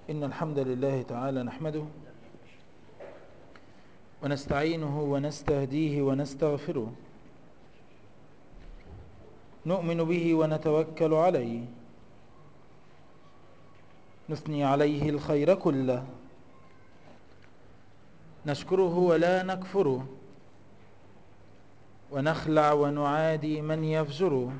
إن الحمد لله تعالى نحمده ونستعينه ونستهديه ونستغفره نؤمن به ونتوكل عليه نثني عليه الخير كله نشكره ولا نكفره ونخلع ونعادي من يفجره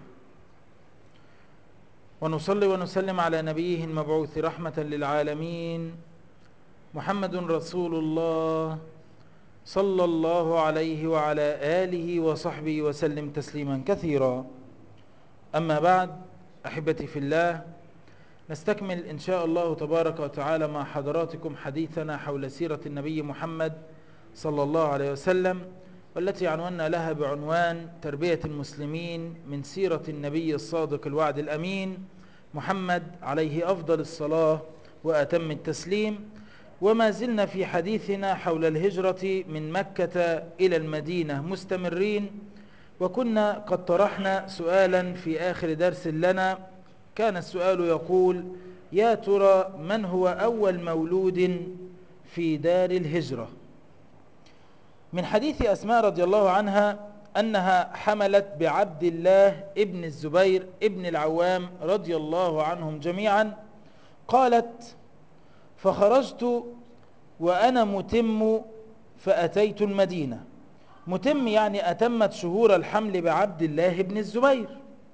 ونصلي ونسلم على نبيه المبعوث رحمة للعالمين محمد رسول الله صلى الله عليه وعلى آله وصحبه وسلم تسليما كثيرا أما بعد أحبتي في الله نستكمل إن شاء الله تبارك وتعالى مع حضراتكم حديثنا حول سيرة النبي محمد صلى الله عليه وسلم والتي عنونا لها بعنوان تربية المسلمين من سيرة النبي الصادق الوعد الأمين محمد عليه أفضل الصلاة وأتم التسليم وما زلنا في حديثنا حول الهجرة من مكة إلى المدينة مستمرين وكنا قد طرحنا سؤالا في آخر درس لنا كان السؤال يقول يا ترى من هو أول مولود في دار الهجرة من حديث أسماء رضي الله عنها أنها حملت بعبد الله ابن الزبير ابن العوام رضي الله عنهم جميعا قالت فخرجت وأنا متم فأتيت المدينة متم يعني أتمت شهور الحمل بعبد الله ابن الزبير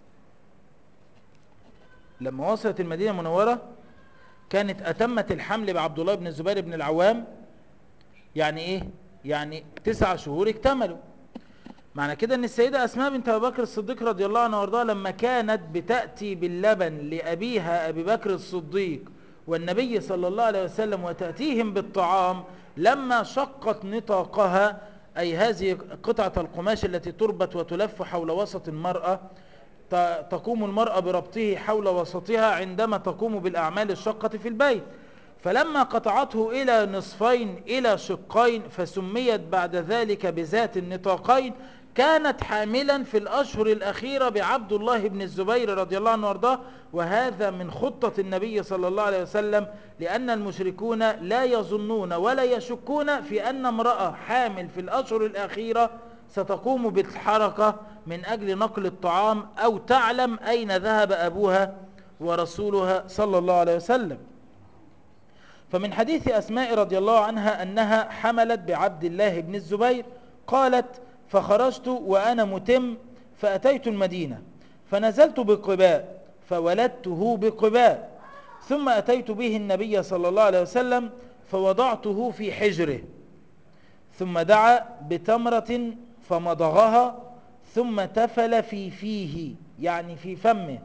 لما وصلت المدينة المنورة كانت أتمت الحمل بعبد الله بن الزبير بن العوام يعني إيه؟ يعني تسع شهور اكتملوا معنى كده ان السيدة أسماء بنت أبي بكر الصديق رضي الله عنها وارضاها لما كانت بتأتي باللبن لأبيها أبي بكر الصديق والنبي صلى الله عليه وسلم وتأتيهم بالطعام لما شقت نطاقها أي هذه قطعة القماش التي تربط وتلف حول وسط المرأة تقوم المرأة بربطه حول وسطها عندما تقوم بالأعمال الشقة في البيت فلما قطعته إلى نصفين إلى شقين فسميت بعد ذلك بذات النطاقين كانت حاملا في الأشهر الأخيرة بعبد الله بن الزبير رضي الله عنه وارضاه وهذا من خطة النبي صلى الله عليه وسلم لأن المشركون لا يظنون ولا يشكون في أن امرأة حامل في الأشهر الأخيرة ستقوم بالحركة من أجل نقل الطعام أو تعلم أين ذهب أبوها ورسولها صلى الله عليه وسلم فمن حديث أسماء رضي الله عنها أنها حملت بعبد الله بن الزبير قالت فخرجت وأنا متم فأتيت المدينة فنزلت بقباء فولدته بقباء ثم أتيت به النبي صلى الله عليه وسلم فوضعته في حجره ثم دعا بتمرة فمضغها ثم تفل في فيه يعني في فمه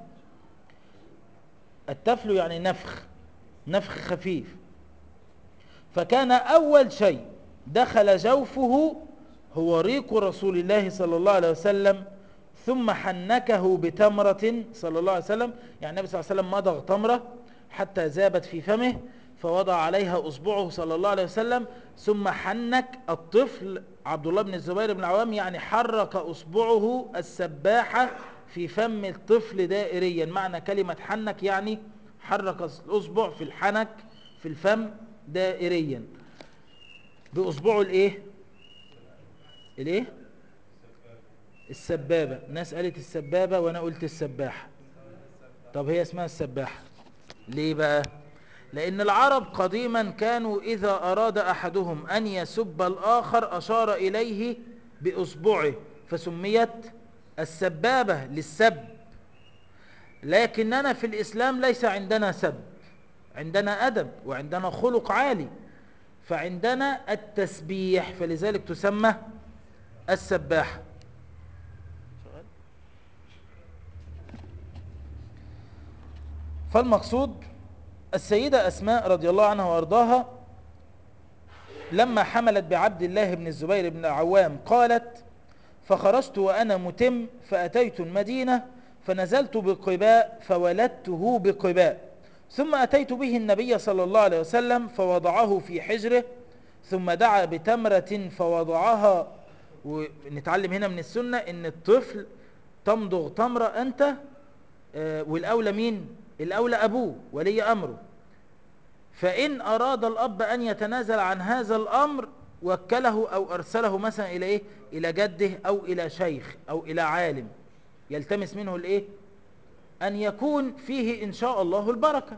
التفل يعني نفخ نفخ خفيف فكان أول شيء دخل جوفه هو ريق رسول الله صلى الله عليه وسلم ثم حنكه بتمرة صلى الله عليه وسلم يعني النبي صلى الله عليه وسلم مضغ تمرة حتى ذابت في فمه فوضع عليها أصبعه صلى الله عليه وسلم ثم حنك الطفل عبد الله بن الزبير بن العوام يعني حرك أصبعه السباحة في فم الطفل دائريا معنى كلمة حنك يعني حرك الأصبع في الحنك في الفم دائريا بأصبعه الايه الايه السبابة الناس قالت السبابة وانا قلت السباحة طب هي اسمها السباحة ليه بقى لان العرب قديما كانوا اذا اراد احدهم ان يسب الاخر اشار اليه باصبعه فسميت السبابة للسب لكننا في الاسلام ليس عندنا سب عندنا أدب وعندنا خلق عالي فعندنا التسبيح فلذلك تسمى السباحة فالمقصود السيدة أسماء رضي الله عنها وأرضاها لما حملت بعبد الله بن الزبير بن العوام قالت فخرجت وأنا متم فأتيت المدينة فنزلت بقباء فولدته بقباء ثم أتيت به النبي صلى الله عليه وسلم فوضعه في حجره ثم دعا بتمرة فوضعها ونتعلم هنا من السنة ان الطفل تمضغ تمرة انت والأولى مين الأولى أبوه ولي أمره فإن أراد الأب أن يتنازل عن هذا الأمر وكله أو أرسله مثلا إلى إيه؟ إلى جده أو إلى شيخ أو إلى عالم يلتمس منه الإيه؟ أن يكون فيه إن شاء الله البركة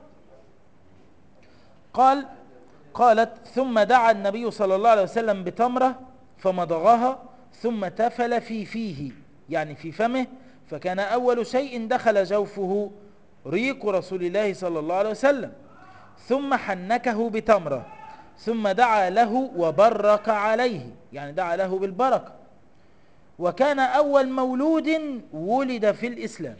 قال قالت ثم دعا النبي صلى الله عليه وسلم بتمرة فمضغها ثم تفل في فيه يعني في فمه فكان أول شيء دخل جوفه ريق رسول الله صلى الله عليه وسلم ثم حنكه بتمرة ثم دعا له وبرك عليه يعني دعا له بالبركة وكان أول مولود ولد في الإسلام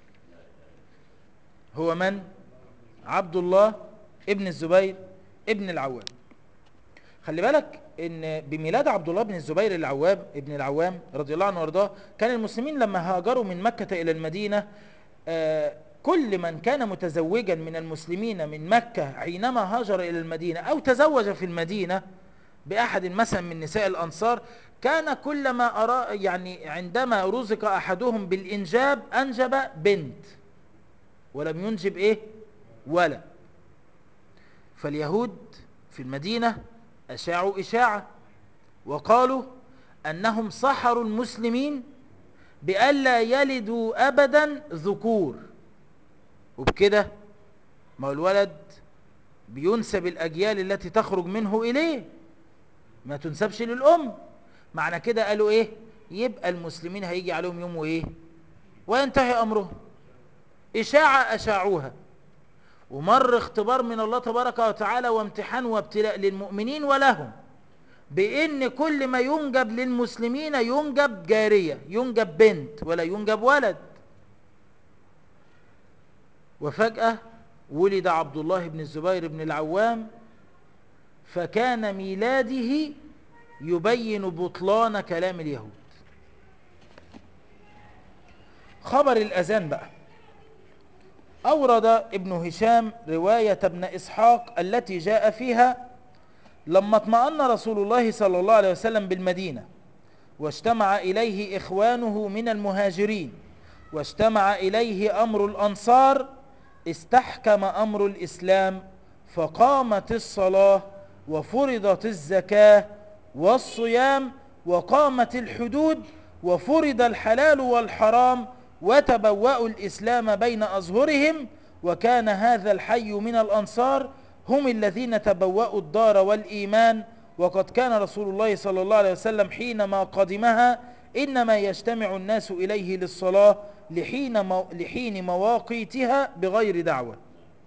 هو من؟ عبد الله ابن الزبير ابن العوام خلي بالك ان بميلاد عبد الله بن الزبير العوام ابن العوام رضي الله عنه وارضاه كان المسلمين لما هاجروا من مكة الى المدينة آه كل من كان متزوجا من المسلمين من مكة حينما هاجر الى المدينة او تزوج في المدينة باحد مثلا من نساء الانصار كان كلما أرى يعني عندما رزق احدهم بالانجاب انجب بنت ولم ينجب ايه ولا فاليهود في المدينة أشاعوا إشاعة وقالوا أنهم سحروا المسلمين بألا يلدوا أبدا ذكور وبكده ما هو الولد بينسب الأجيال التي تخرج منه إليه ما تنسبش للأم معنى كده قالوا إيه يبقى المسلمين هيجي عليهم يوم وإيه وينتهي أمرهم إشاعة أشاعوها ومر اختبار من الله تبارك وتعالى وامتحان وابتلاء للمؤمنين ولهم بان كل ما ينجب للمسلمين ينجب جارية ينجب بنت ولا ينجب ولد وفجأة ولد عبد الله بن الزبير بن العوام فكان ميلاده يبين بطلان كلام اليهود خبر الأذان بقى أورد ابن هشام رواية ابن إسحاق التي جاء فيها لما اطمأن رسول الله صلى الله عليه وسلم بالمدينة واجتمع إليه إخوانه من المهاجرين واجتمع إليه أمر الأنصار استحكم أمر الإسلام فقامت الصلاة وفرضت الزكاة والصيام وقامت الحدود وفرض الحلال والحرام وتبوأوا الإسلام بين أظهرهم وكان هذا الحي من الأنصار هم الذين تبوأوا الدار والإيمان وقد كان رسول الله صلى الله عليه وسلم حينما قدمها إنما يجتمع الناس إليه للصلاة لحين, مو لحين مواقيتها بغير دعوة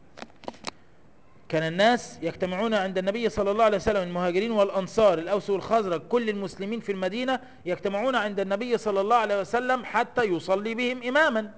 كان الناس يجتمعون عند النبي صلى الله عليه وسلم المهاجرين والأنصار الأوس والخزرج كل المسلمين في المدينة يجتمعون عند النبي صلى الله عليه وسلم حتى يصلي بهم إماما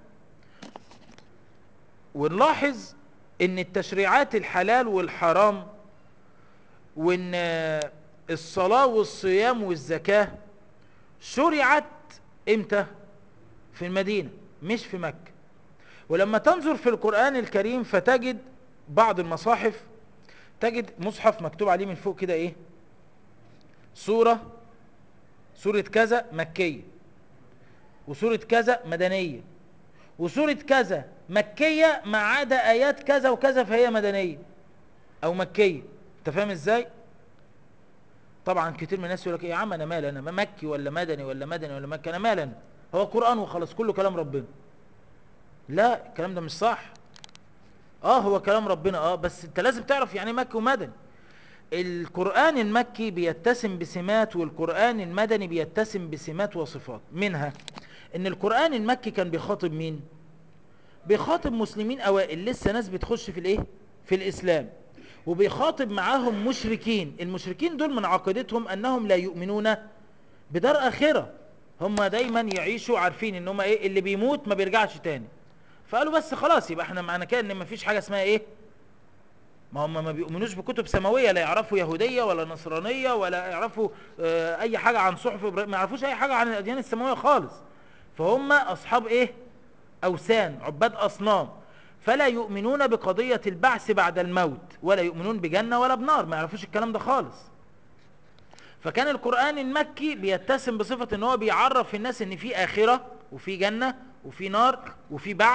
ونلاحظ ان التشريعات الحلال والحرام وان الصلاة والصيام والزكاة شرعت امتى في المدينة مش في مكة ولما تنظر في القرآن الكريم فتجد بعض المصاحف تجد مصحف مكتوب عليه من فوق كده ايه سورة سورة كذا مكية وسورة كذا مدنية وسورة كذا مكية ما عدا آيات كذا وكذا فهي مدنية أو مكية أنت فاهم إزاي؟ طبعا كتير من الناس يقول لك إيه يا عم أنا مال أنا مكي ولا مدني ولا مدني ولا مكي أنا مال أنا هو قرآن وخلاص كله كلام ربنا لا الكلام ده مش صح اه هو كلام ربنا اه بس انت لازم تعرف يعني مكي ومدني القرآن المكي بيتسم بسمات والقرآن المدني بيتسم بسمات وصفات منها ان القرآن المكي كان بيخاطب مين بيخاطب مسلمين اوائل لسه ناس بتخش في الايه في الاسلام وبيخاطب معاهم مشركين المشركين دول من عقيدتهم انهم لا يؤمنون بدار اخرة هم دايما يعيشوا عارفين ان هم ايه اللي بيموت ما بيرجعش تاني فقالوا بس خلاص يبقى احنا معنى كده ان ما فيش حاجة اسمها ايه ما هم ما بيؤمنوش بكتب سماوية لا يعرفوا يهودية ولا نصرانية ولا يعرفوا اه اي حاجة عن صحف ما يعرفوش اي حاجة عن الاديان السماوية خالص فهم اصحاب ايه اوثان عباد اصنام فلا يؤمنون بقضية البعث بعد الموت ولا يؤمنون بجنة ولا بنار ما يعرفوش الكلام ده خالص فكان القرآن المكي بيتسم بصفة ان هو بيعرف الناس ان في اخرة وفي جنة وفي نار وفي بعث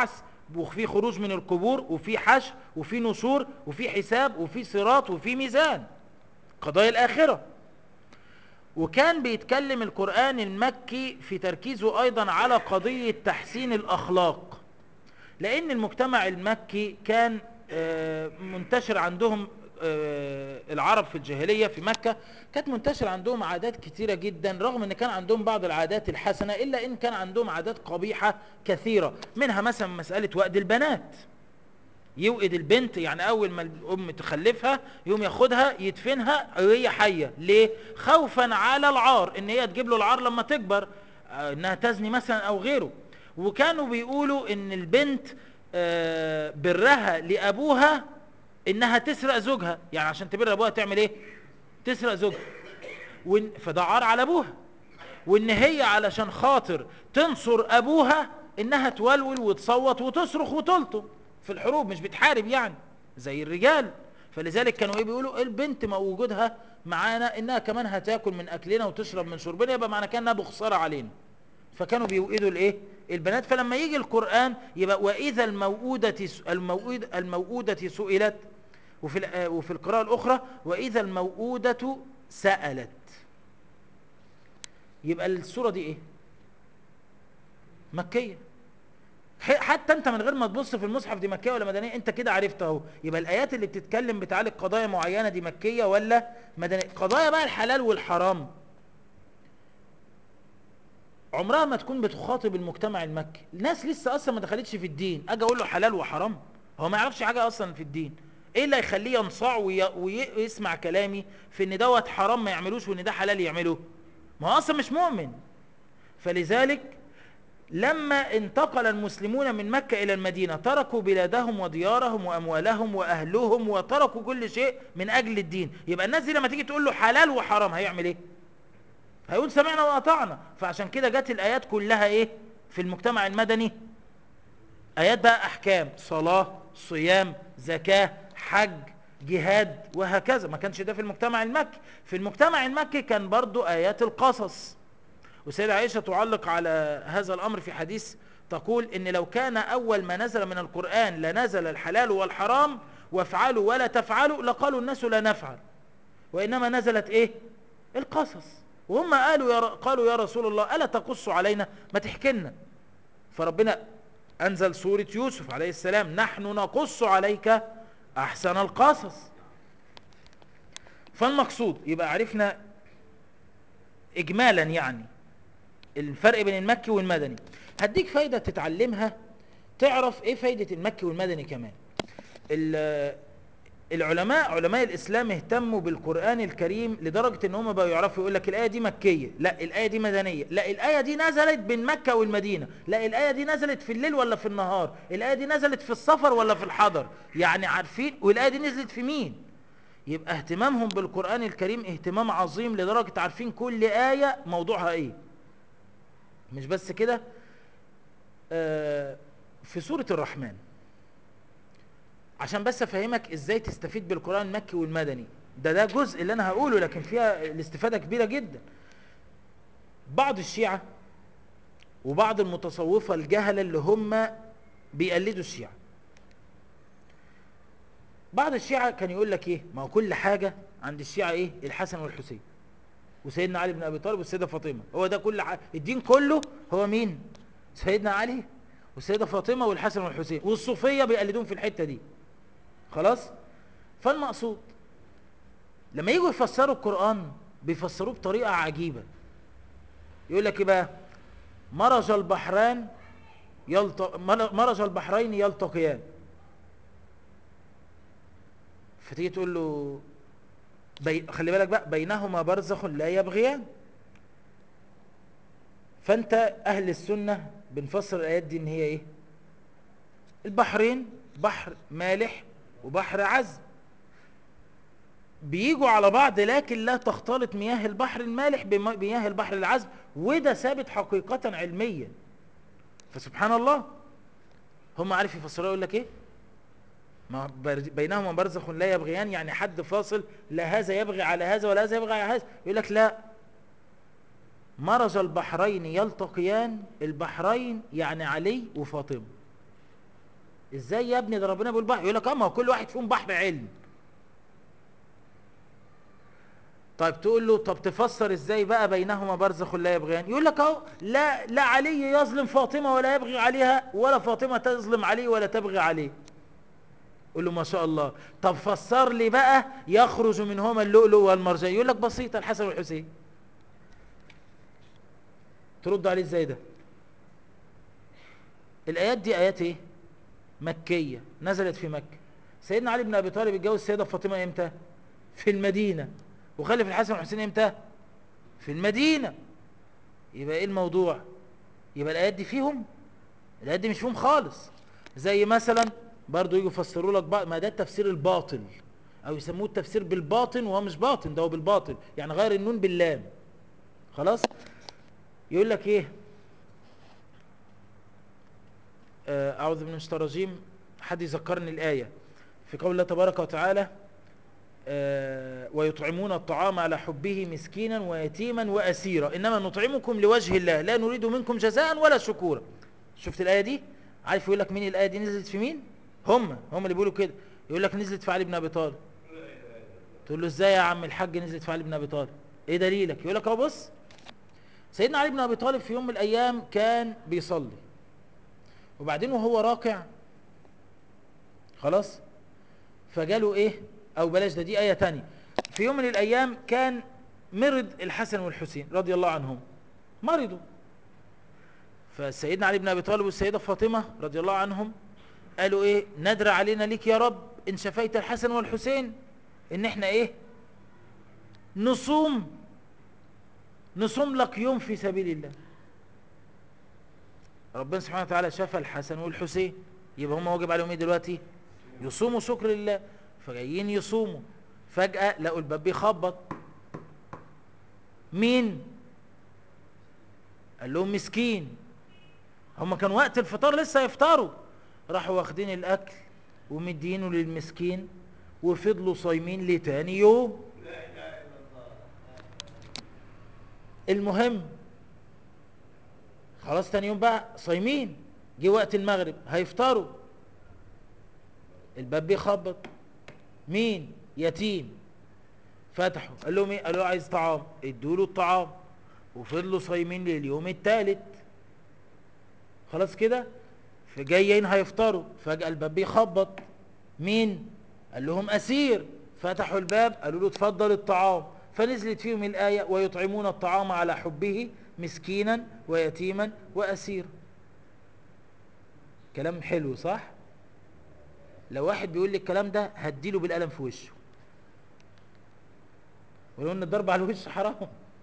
وفي خروج من القبور وفي حشر وفي نشور وفي حساب وفي صراط وفي ميزان قضايا الآخرة وكان بيتكلم القرآن المكي في تركيزه أيضا على قضية تحسين الأخلاق لأن المجتمع المكي كان آه، منتشر عندهم آه، العرب في الجاهلية في مكة كانت منتشر عندهم عادات كثيرة جدا رغم ان كان عندهم بعض العادات الحسنة الا ان كان عندهم عادات قبيحة كثيرة منها مثلا مسألة وأد البنات يوقد البنت يعني اول ما الام تخلفها يوم ياخدها يدفنها وهي حية ليه خوفا على العار ان هي تجيب له العار لما تكبر آه، انها تزني مثلا او غيره وكانوا بيقولوا ان البنت آه، برها لابوها انها تسرق زوجها يعني عشان تبر ابوها تعمل ايه تسرق زوجها وإن فده عار على ابوها وان هي علشان خاطر تنصر ابوها انها تولول وتصوت وتصرخ وتلطم في الحروب مش بتحارب يعني زي الرجال فلذلك كانوا ايه بيقولوا البنت ما وجودها معانا انها كمان هتاكل من اكلنا وتشرب من شربنا يبقى معنى كانها بخساره علينا فكانوا بيوئدوا الايه البنات فلما يجي القرآن يبقى واذا الموؤودة الموؤودة, الموؤودة سئلت وفي وفي القراءة الأخرى وإذا الموؤودة سألت يبقى السورة دي إيه مكية حتى انت من غير ما تبص في المصحف دي مكية ولا مدنية انت كده عرفت اهو يبقى الايات اللي بتتكلم بتعالج قضايا معينة دي مكية ولا مدنية قضايا بقى الحلال والحرام عمرها ما تكون بتخاطب المجتمع المكي الناس لسه اصلا ما دخلتش في الدين اجي اقول له حلال وحرام هو ما يعرفش حاجة اصلا في الدين ايه اللي هيخليه ينصاع ويسمع كلامي في ان دوت حرام ما يعملوش وان ده حلال يعمله ما هو اصلا مش مؤمن فلذلك لما انتقل المسلمون من مكة الى المدينة تركوا بلادهم وديارهم واموالهم واهلهم وتركوا كل شيء من اجل الدين يبقى الناس دي لما تيجي تقول له حلال وحرام هيعمل ايه هيقول سمعنا واطعنا فعشان كده جت الايات كلها ايه في المجتمع المدني ايات بقى احكام صلاة صيام زكاة حج جهاد وهكذا ما كانش ده في المجتمع المكي في المجتمع المكي كان برضو آيات القصص وسيدة عائشة تعلق على هذا الأمر في حديث تقول إن لو كان أول ما نزل من القرآن لنزل الحلال والحرام وافعلوا ولا تفعلوا لقالوا الناس لا نفعل وإنما نزلت إيه القصص وهم قالوا يا قالوا يا رسول الله ألا تقص علينا ما تحكي فربنا أنزل سورة يوسف عليه السلام نحن نقص عليك احسن القصص فالمقصود يبقى عرفنا اجمالا يعني الفرق بين المكي والمدني هديك فايدة تتعلمها تعرف ايه فايدة المكي والمدني كمان العلماء علماء الاسلام اهتموا بالقرآن الكريم لدرجة ان هم بقوا يعرفوا يقول لك الاية دي مكية لا الاية دي مدنية لا الاية دي نزلت بين مكة والمدينة لا الاية دي نزلت في الليل ولا في النهار الاية دي نزلت في السفر ولا في الحضر يعني عارفين والاية دي نزلت في مين يبقى اهتمامهم بالقرآن الكريم اهتمام عظيم لدرجة عارفين كل آية موضوعها ايه مش بس كده آه في سورة الرحمن عشان بس افهمك ازاي تستفيد بالقرآن المكي والمدني ده ده جزء اللي انا هقوله لكن فيها الاستفادة كبيرة جدا بعض الشيعة وبعض المتصوفة الجهلة اللي هم بيقلدوا الشيعة بعض الشيعة كان يقول لك ايه ما هو كل حاجة عند الشيعة ايه الحسن والحسين وسيدنا علي بن ابي طالب والسيدة فاطمة هو ده كل حاجة الدين كله هو مين سيدنا علي والسيدة فاطمة والحسن والحسين والصوفية بيقلدون في الحتة دي خلاص فالمقصود لما يجوا يفسروا القرآن بيفسروه بطريقة عجيبة يقول لك ايه بقى مرج البحران يلت... مرج البحرين يلتقيان فتيجي تقول له بي... خلي بالك بقى بينهما برزخ لا يبغيان فانت اهل السنة بنفسر الايات دي ان هي ايه البحرين بحر مالح وبحر عذب بيجوا على بعض لكن لا تختلط مياه البحر المالح بمياه البحر العذب وده ثابت حقيقة علميا فسبحان الله هم عارف يفسروا يقول لك ايه ما بينهما برزخ لا يبغيان يعني حد فاصل لا هذا يبغي على هذا ولا هذا يبغي على هذا يقول لك لا مرج البحرين يلتقيان البحرين يعني علي وفاطمه ازاي يا ابني ده ربنا بيقول بحر يقول لك اه ما هو كل واحد فيهم بحر علم طيب تقول له طب تفسر ازاي بقى بينهما برزخ لا يبغيان يقول لك اهو لا لا علي يظلم فاطمه ولا يبغي عليها ولا فاطمه تظلم عليه ولا تبغي عليه قول له ما شاء الله طب فسر لي بقى يخرج منهما اللؤلؤ والمرجان يقول لك بسيطه الحسن والحسين ترد عليه ازاي ده الايات دي ايات ايه مكيه نزلت في مكه سيدنا علي بن ابي طالب اتجوز السيده فاطمه امتى في المدينه وخلف الحسن والحسين امتى في المدينه يبقى ايه الموضوع يبقى الايات دي فيهم الايات دي مش فيهم خالص زي مثلا برضو يجوا يفسروا لك بقى ما ده التفسير الباطل او يسموه التفسير بالباطن وهو مش باطن ده هو بالباطل يعني غير النون باللام خلاص يقول لك ايه آه، اعوذ بالله من الشيطان الرجيم حد يذكرني الايه في قول الله تبارك وتعالى آه، ويطعمون الطعام على حبه مسكينا ويتيما واسيرا انما نطعمكم لوجه الله لا نريد منكم جزاء ولا شكورا شفت الايه دي عارف يقول لك مين الايه دي نزلت في مين هم هم اللي بيقولوا كده يقول لك نزلت في علي بن ابي طالب تقول له ازاي يا عم الحاج نزلت في علي بن ابي طالب ايه دليلك يقول لك اهو بص سيدنا علي بن ابي طالب في يوم من الايام كان بيصلي وبعدين وهو راكع خلاص فجاله ايه او بلاش ده دي ايه تانية في يوم من الايام كان مرض الحسن والحسين رضي الله عنهم مرضوا فسيدنا علي بن ابي طالب والسيده فاطمه رضي الله عنهم قالوا ايه ندر علينا ليك يا رب ان شفيت الحسن والحسين ان احنا ايه نصوم نصوم لك يوم في سبيل الله ربنا سبحانه وتعالى شفى الحسن والحسين يبقى هم واجب عليهم ايه دلوقتي يصوموا شكر لله فجايين يصوموا فجأة لقوا الباب بيخبط مين قال لهم مسكين هم كان وقت الفطار لسه يفطروا راحوا واخدين الاكل ومدينه للمسكين وفضلوا صايمين لتاني يوم المهم خلاص تاني يوم بقى صايمين جه وقت المغرب هيفطروا الباب بيخبط مين يتيم فتحوا قال لهم ايه قالوا له عايز طعام ادوا له الطعام وفضلوا صايمين لليوم الثالث خلاص كده فجايين هيفطروا فجأة الباب بيخبط مين قال لهم أسير فتحوا الباب قالوا له اتفضل الطعام فنزلت فيهم الآية ويطعمون الطعام على حبه مسكينا ويتيما وأسير كلام حلو صح لو واحد بيقول لي الكلام ده هديله بالقلم في وشه ولو ان الضرب على الوش حرام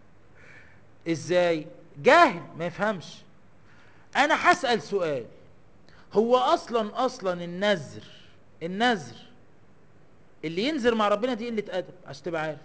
ازاي جاهل ما يفهمش انا هسأل سؤال هو اصلا اصلا النذر النذر اللي ينذر مع ربنا دي قله ادب عشان تبقى عارف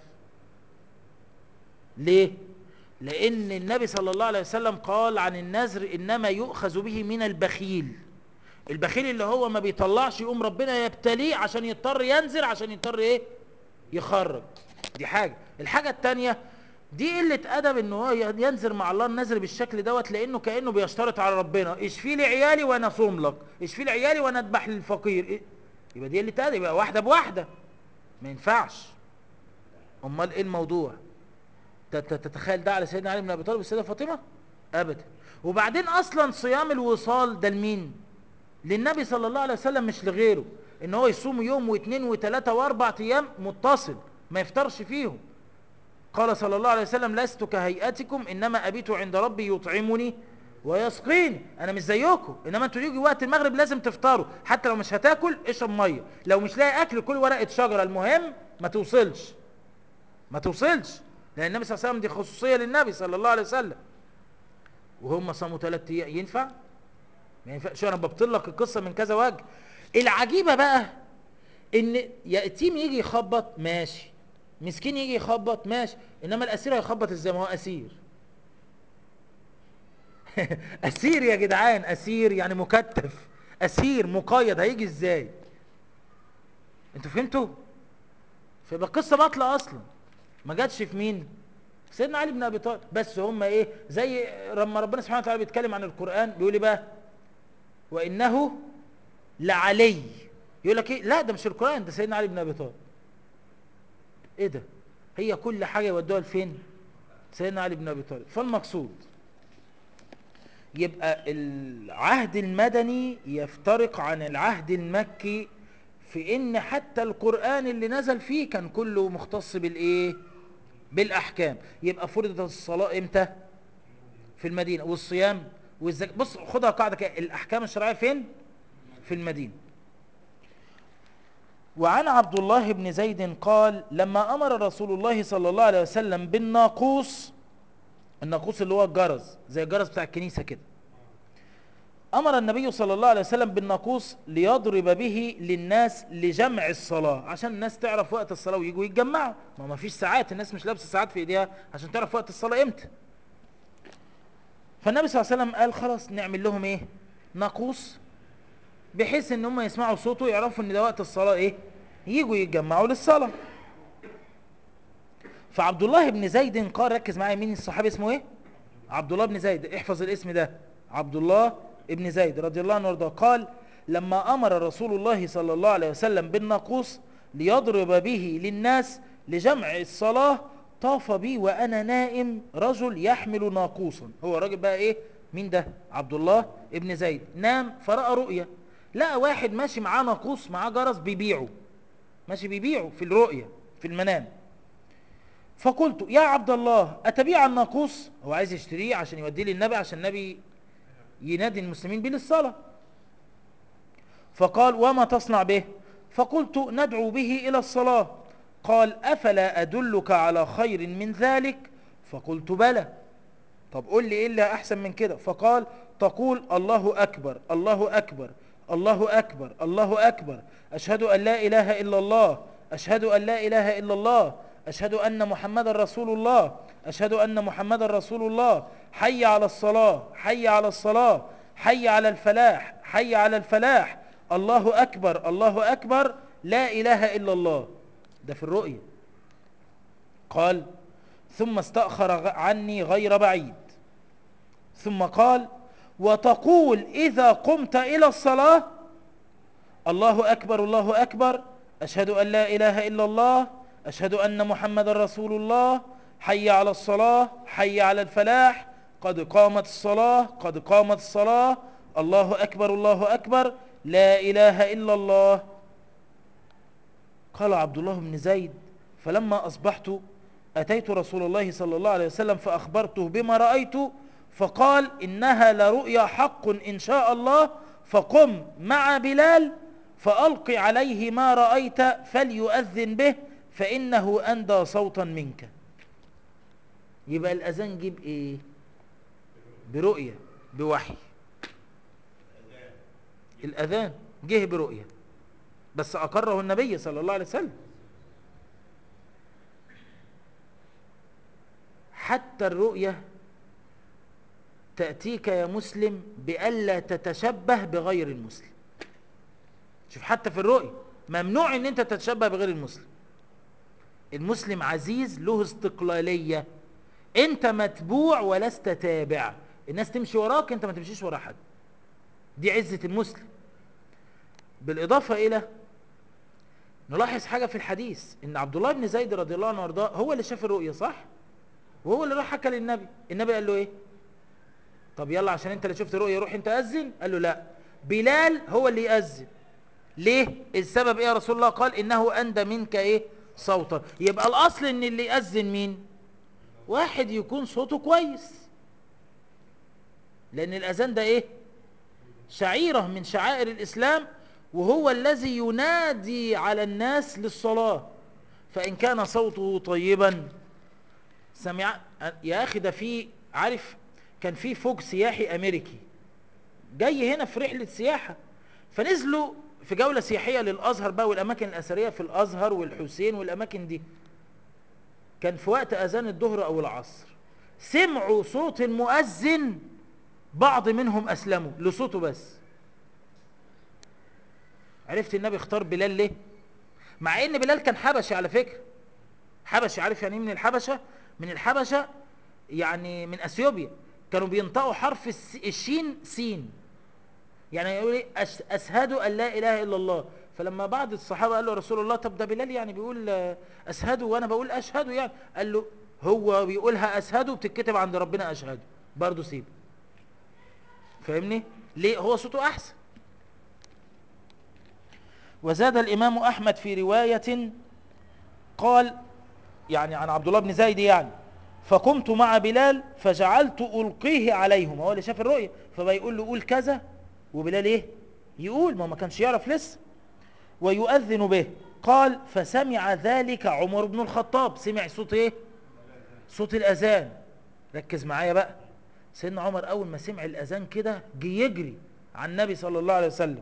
ليه لان النبي صلى الله عليه وسلم قال عن النذر انما يؤخذ به من البخيل البخيل اللي هو ما بيطلعش يقوم ربنا يبتليه عشان يضطر ينذر عشان يضطر ايه يخرج دي حاجه الحاجه الثانيه دي قله ادب ان هو ينذر مع الله النذر بالشكل دوت لانه كانه بيشترط على ربنا اشفي لي عيالي وانا اصوم لك اشفي لي عيالي وانا اذبح للفقير إيه؟ يبقى دي قله ادب يبقى واحده بواحده ما ينفعش امال ايه الموضوع تتخيل ده على سيدنا علي بن ابي طالب والسيده فاطمه ابدا وبعدين اصلا صيام الوصال ده لمين للنبي صلى الله عليه وسلم مش لغيره ان هو يصوم يوم واثنين وثلاثه واربع ايام متصل ما يفطرش فيهم قال صلى الله عليه وسلم لست كهيئتكم انما ابيت عند ربي يطعمني ويسقيني انا مش زيكم انما انتوا يجي وقت المغرب لازم تفطروا حتى لو مش هتاكل اشرب ميه لو مش لاقي اكل كل ورقه شجره المهم ما توصلش ما توصلش لان النبي صلى الله عليه وسلم دي خصوصيه للنبي صلى الله عليه وسلم وهم صاموا ثلاث ايام ينفع ما ينفعش انا ببطل لك القصه من كذا وجه العجيبه بقى ان يتيم يجي يخبط ماشي مسكين يجي يخبط ماشي انما الاسير هيخبط ازاي ما هو اسير اسير يا جدعان اسير يعني مكتف اسير مقيد هيجي ازاي انتوا فهمتوا فيبقى القصه باطله اصلا ما جاتش في مين سيدنا علي بن ابي طالب بس هم ايه زي لما ربنا سبحانه وتعالى بيتكلم عن القران بيقول ايه بقى وانه لعلي يقول لك ايه لا ده مش القرآن ده سيدنا علي بن ابي طالب ايه ده هي كل حاجة يودوها لفين سيدنا علي بن ابي طالب فالمقصود يبقى العهد المدني يفترق عن العهد المكي في ان حتى القرآن اللي نزل فيه كان كله مختص بالايه بالاحكام يبقى فرضت الصلاة امتى في المدينة والصيام والزكاة بص خدها قاعدة كده الاحكام الشرعية فين في المدينة وعن عبد الله بن زيد قال لما امر رسول الله صلى الله عليه وسلم بالناقوس الناقوس اللي هو الجرس زي الجرس بتاع الكنيسة كده أمر النبي صلى الله عليه وسلم بالناقوس ليضرب به للناس لجمع الصلاة عشان الناس تعرف وقت الصلاة ويجوا يتجمعوا ما ما فيش ساعات الناس مش لابسة ساعات في ايديها عشان تعرف وقت الصلاة امتى فالنبي صلى الله عليه وسلم قال خلاص نعمل لهم ايه ناقوس بحيث ان هم يسمعوا صوته يعرفوا ان ده وقت الصلاة ايه يجوا يتجمعوا للصلاة فعبد الله بن زيد قال ركز معايا مين الصحابي اسمه ايه عبد الله بن زيد احفظ الاسم ده عبد الله ابن زيد رضي الله عنه وارضاه قال لما امر رسول الله صلى الله عليه وسلم بالناقوس ليضرب به للناس لجمع الصلاة طاف بي وانا نائم رجل يحمل ناقوسا هو راجل بقى ايه مين ده عبد الله ابن زيد نام فرأى رؤيا لقى واحد ماشي معاه ناقوس معاه جرس بيبيعه ماشي بيبيعه في الرؤيا في المنام فقلت يا عبد الله أتبيع الناقوس هو عايز يشتريه عشان يوديه للنبي عشان النبي ينادي المسلمين به للصلاة فقال وما تصنع به فقلت ندعو به إلى الصلاة قال أفلا أدلك على خير من ذلك فقلت بلى طب قل لي إيه اللي أحسن من كده فقال تقول الله أكبر الله أكبر الله أكبر الله أكبر أشهد أن لا إله إلا الله أشهد أن لا إله إلا الله أشهد أن محمد رسول الله أشهد أن محمد رسول الله حي على الصلاة حي على الصلاة حي على الفلاح حي على الفلاح الله أكبر الله أكبر لا إله إلا الله ده في الرؤية قال ثم استأخر عني غير بعيد ثم قال وتقول إذا قمت إلى الصلاة الله أكبر الله أكبر أشهد أن لا إله إلا الله أشهد أن محمد رسول الله حي على الصلاة حي على الفلاح قد قامت الصلاة قد قامت الصلاة الله أكبر الله أكبر لا إله إلا الله قال عبد الله بن زيد فلما أصبحت أتيت رسول الله صلى الله عليه وسلم فأخبرته بما رأيت فقال إنها لرؤيا حق إن شاء الله فقم مع بلال فألق عليه ما رأيت فليؤذن به فإنه أندى صوتا منك يبقى الأذان جيب إيه برؤية بوحي الأذان جه برؤية بس أقره النبي صلى الله عليه وسلم حتى الرؤية تأتيك يا مسلم بألا تتشبه بغير المسلم شوف حتى في الرؤية ممنوع ان انت تتشبه بغير المسلم المسلم عزيز له استقلالية انت متبوع ولست تابع الناس تمشي وراك انت ما تمشيش ورا حد دي عزة المسلم بالإضافة إلى نلاحظ حاجة في الحديث إن عبد الله بن زيد رضي الله عنه وارضاه هو اللي شاف الرؤية صح؟ وهو اللي راح حكى للنبي النبي قال له إيه؟ طب يلا عشان أنت اللي شفت الرؤية روح أنت أذن قال له لا بلال هو اللي يأذن ليه؟ السبب إيه يا رسول الله قال إنه أندى منك إيه؟ صوتا يبقى الأصل إن اللي يأذن مين؟ واحد يكون صوته كويس لأن الأذان ده إيه؟ شعيرة من شعائر الإسلام وهو الذي ينادي على الناس للصلاة فإن كان صوته طيبا سمع يا أخي ده في عارف كان في فوق سياحي أمريكي جاي هنا في رحلة سياحة فنزلوا في جولة سياحية للأزهر بقى والأماكن الأثرية في الأزهر والحسين والأماكن دي كان في وقت أذان الظهر أو العصر سمعوا صوت المؤذن بعض منهم أسلموا لصوته بس عرفت النبي اختار بلال ليه مع ان بلال كان حبشي على فكرة حبشي عارف يعني من الحبشة من الحبشة يعني من اثيوبيا كانوا بينطقوا حرف الشين سين يعني يقول ايه أش- اشهد ان لا اله الا الله فلما بعض الصحابه قال له رسول الله طب ده بلال يعني بيقول آه، اشهد وانا بقول اشهد يعني قال له هو بيقولها اشهد وبتتكتب عند ربنا اشهد برضه سيب فاهمني ليه هو صوته احسن وزاد الامام احمد في روايه قال يعني عن عبد الله بن زيد يعني فقمت مع بلال فجعلت القيه عليهم هو اللي شاف الرؤيا فبيقول له قول كذا وبلال ايه يقول ما هو ما كانش يعرف لسه ويؤذن به قال فسمع ذلك عمر بن الخطاب سمع صوت ايه صوت الاذان ركز معايا بقى سيدنا عمر اول ما سمع الاذان كده جه يجري على النبي صلى الله عليه وسلم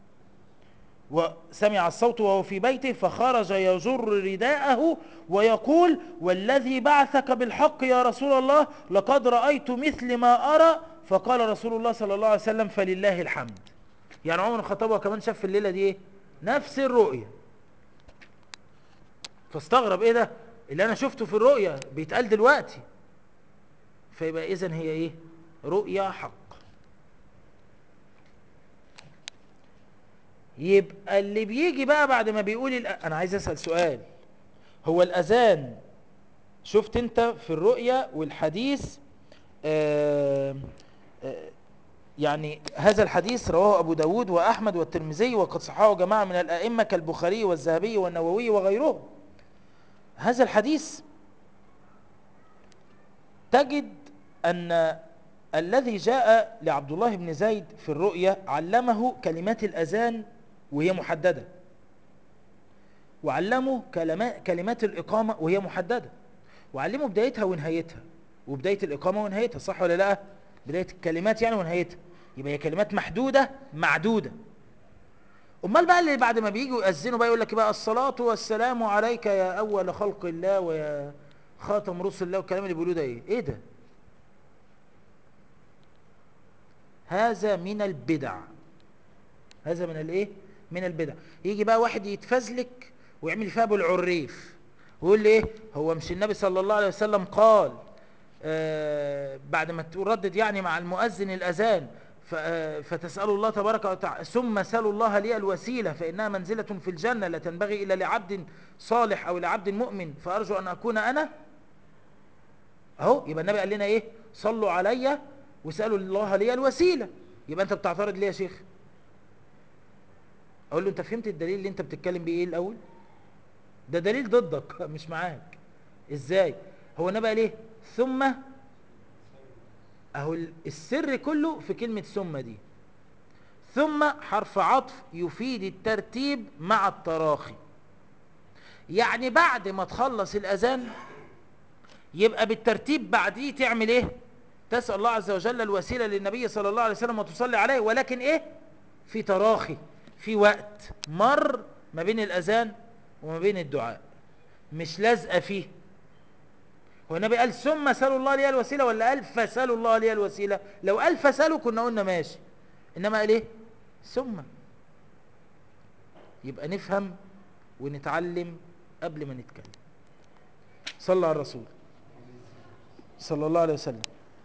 وسمع الصوت وهو في بيته فخرج يجر رداءه ويقول والذي بعثك بالحق يا رسول الله لقد رأيت مثل ما أرى فقال رسول الله صلى الله عليه وسلم فلله الحمد يعني عمر الخطاب هو كمان شاف في الليلة دي ايه نفس الرؤية فاستغرب ايه ده اللي انا شفته في الرؤية بيتقال دلوقتي فيبقى اذن هي ايه رؤيا حق يبقى اللي بيجي بقى بعد ما بيقول الأ... انا عايز اسال سؤال هو الاذان شفت انت في الرؤيا والحديث آه آه يعني هذا الحديث رواه ابو داود واحمد والترمذي وقد صححه جماعه من الائمه كالبخاري والذهبي والنووي وغيرهم هذا الحديث تجد ان الذي جاء لعبد الله بن زيد في الرؤيا علمه كلمات الاذان وهي محددة وعلمه كلمات, كلمات الإقامة وهي محددة وعلمه بدايتها ونهايتها وبداية الإقامة ونهايتها صح ولا لا بداية الكلمات يعني ونهايتها يبقى هي كلمات محدودة معدودة امال بقى اللي بعد ما بييجوا يأذنوا بقى يقول لك بقى الصلاة والسلام عليك يا أول خلق الله ويا خاتم رسل الله والكلام اللي بيقولوه ده ايه ايه ده هذا من البدع هذا من الايه من البدع يجي بقى واحد يتفزلك ويعمل فيها ابو العريف ويقول لي ايه هو مش النبي صلى الله عليه وسلم قال آه بعد ما تردد يعني مع المؤذن الاذان فتسأل الله تبارك وتعالى ثم سألوا الله لي الوسيلة فإنها منزلة في الجنة لا تنبغي إلا لعبد صالح أو لعبد مؤمن فأرجو أن أكون أنا أهو يبقى النبي قال لنا إيه صلوا علي وسألوا الله لي الوسيلة يبقى أنت بتعترض ليه يا شيخ اقول له انت فهمت الدليل اللي انت بتتكلم بيه ايه الاول ده دليل ضدك مش معاك ازاي هو النبي قال ايه ثم اهو السر كله في كلمة ثم دي ثم حرف عطف يفيد الترتيب مع التراخي يعني بعد ما تخلص الاذان يبقى بالترتيب بعديه تعمل ايه تسأل الله عز وجل الوسيلة للنبي صلى الله عليه وسلم وتصلي عليه ولكن ايه في تراخي في وقت مر ما بين الأذان وما بين الدعاء مش لازقة فيه هو النبي قال ثم سألوا الله لي الوسيلة ولا قال فسألوا الله لي الوسيلة لو قال فسألوا كنا قلنا ماشي إنما قال إيه ثم يبقى نفهم ونتعلم قبل ما نتكلم صلى على الرسول صلى الله عليه وسلم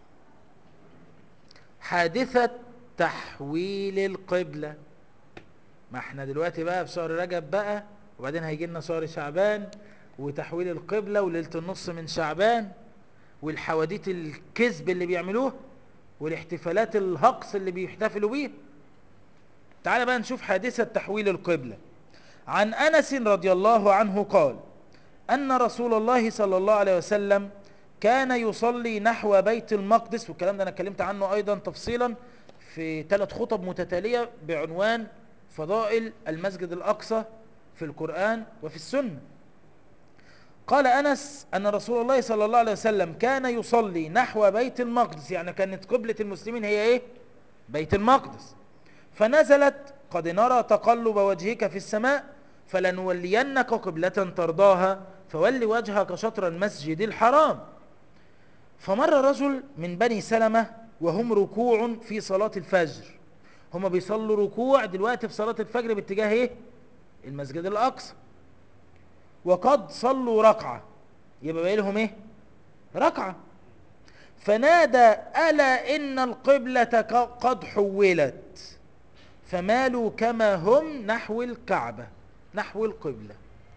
حادثة تحويل القبلة ما احنا دلوقتي بقى في شهر رجب بقى وبعدين هيجي لنا شهر شعبان وتحويل القبلة وليلة النص من شعبان والحواديت الكذب اللي بيعملوه والاحتفالات الهقص اللي بيحتفلوا بيه تعال بقى نشوف حادثة تحويل القبلة عن أنس رضي الله عنه قال أن رسول الله صلى الله عليه وسلم كان يصلي نحو بيت المقدس والكلام ده أنا اتكلمت عنه أيضا تفصيلا في ثلاث خطب متتالية بعنوان فضائل المسجد الأقصى في القرآن وفي السنة قال أنس أن رسول الله صلى الله عليه وسلم كان يصلي نحو بيت المقدس يعني كانت قبلة المسلمين هي إيه؟ بيت المقدس فنزلت قد نرى تقلب وجهك في السماء فلنولينك قبلة ترضاها فول وجهك شطر المسجد الحرام فمر رجل من بني سلمة وهم ركوع في صلاة الفجر هم بيصلوا ركوع دلوقتي في صلاة الفجر باتجاه ايه المسجد الاقصى وقد صلوا ركعة يبقى باقي لهم ايه ركعة فنادى ألا إن القبلة قد حولت فمالوا كما هم نحو الكعبة نحو القبلة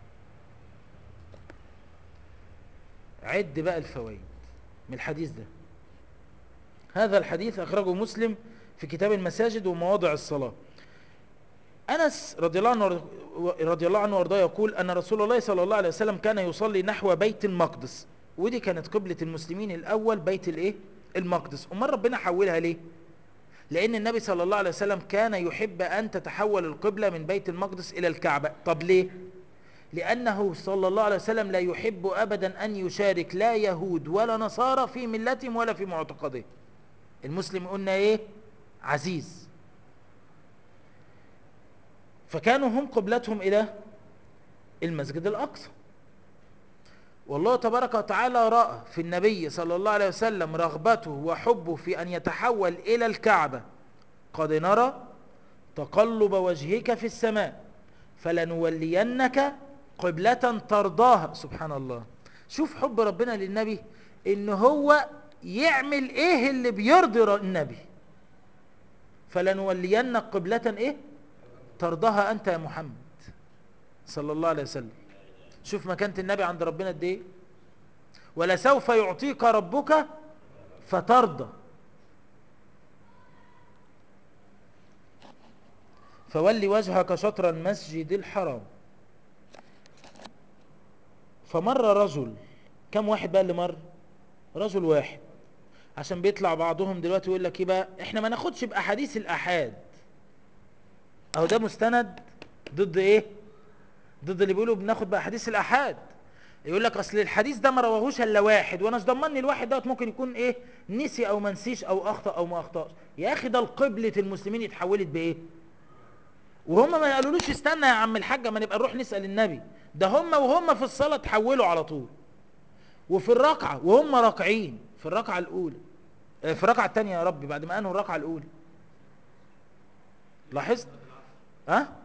عد بقى الفوائد من الحديث ده هذا الحديث أخرجه مسلم في كتاب المساجد ومواضع الصلاة أنس رضي الله عنه رضي الله عنه وارضاه يقول أن رسول الله صلى الله عليه وسلم كان يصلي نحو بيت المقدس ودي كانت قبلة المسلمين الأول بيت الإيه؟ المقدس أمال ربنا حولها ليه؟ لأن النبي صلى الله عليه وسلم كان يحب أن تتحول القبلة من بيت المقدس إلى الكعبة طب ليه؟ لأنه صلى الله عليه وسلم لا يحب أبدا أن يشارك لا يهود ولا نصارى في ملتهم ولا في معتقدهم المسلم قلنا إيه؟ عزيز فكانوا هم قبلتهم إلى المسجد الأقصى والله تبارك وتعالى رأى في النبي صلى الله عليه وسلم رغبته وحبه في أن يتحول إلى الكعبة قد نرى تقلب وجهك في السماء فلنولينك قبلة ترضاها سبحان الله شوف حب ربنا للنبي ان هو يعمل ايه اللي بيرضي النبي فلنولينك قبلة ايه ترضاها انت يا محمد صلى الله عليه وسلم شوف مكانة النبي عند ربنا قد ايه ولسوف يعطيك ربك فترضى فولي وجهك شطر المسجد الحرام فمر رجل كم واحد بقى اللي مر رجل واحد عشان بيطلع بعضهم دلوقتي يقول لك ايه بقى احنا ما ناخدش باحاديث الاحاد اهو ده مستند ضد ايه ضد اللي بيقولوا بناخد باحاديث الاحاد يقول لك اصل الحديث ده ما رواهوش الا واحد وانا مش ضمني الواحد دوت ممكن يكون ايه نسي او ما نسيش او اخطا او ما اخطاش يا اخي ده القبله المسلمين اتحولت بايه وهم ما قالولوش استنى يا عم الحاج ما نبقى نروح نسال النبي ده هم وهم في الصلاه تحولوا على طول وفي الركعه وهم راكعين في الركعه الاولى في الركعه الثانيه يا رب بعد ما انهوا الركعه الاولى لاحظت ها أه؟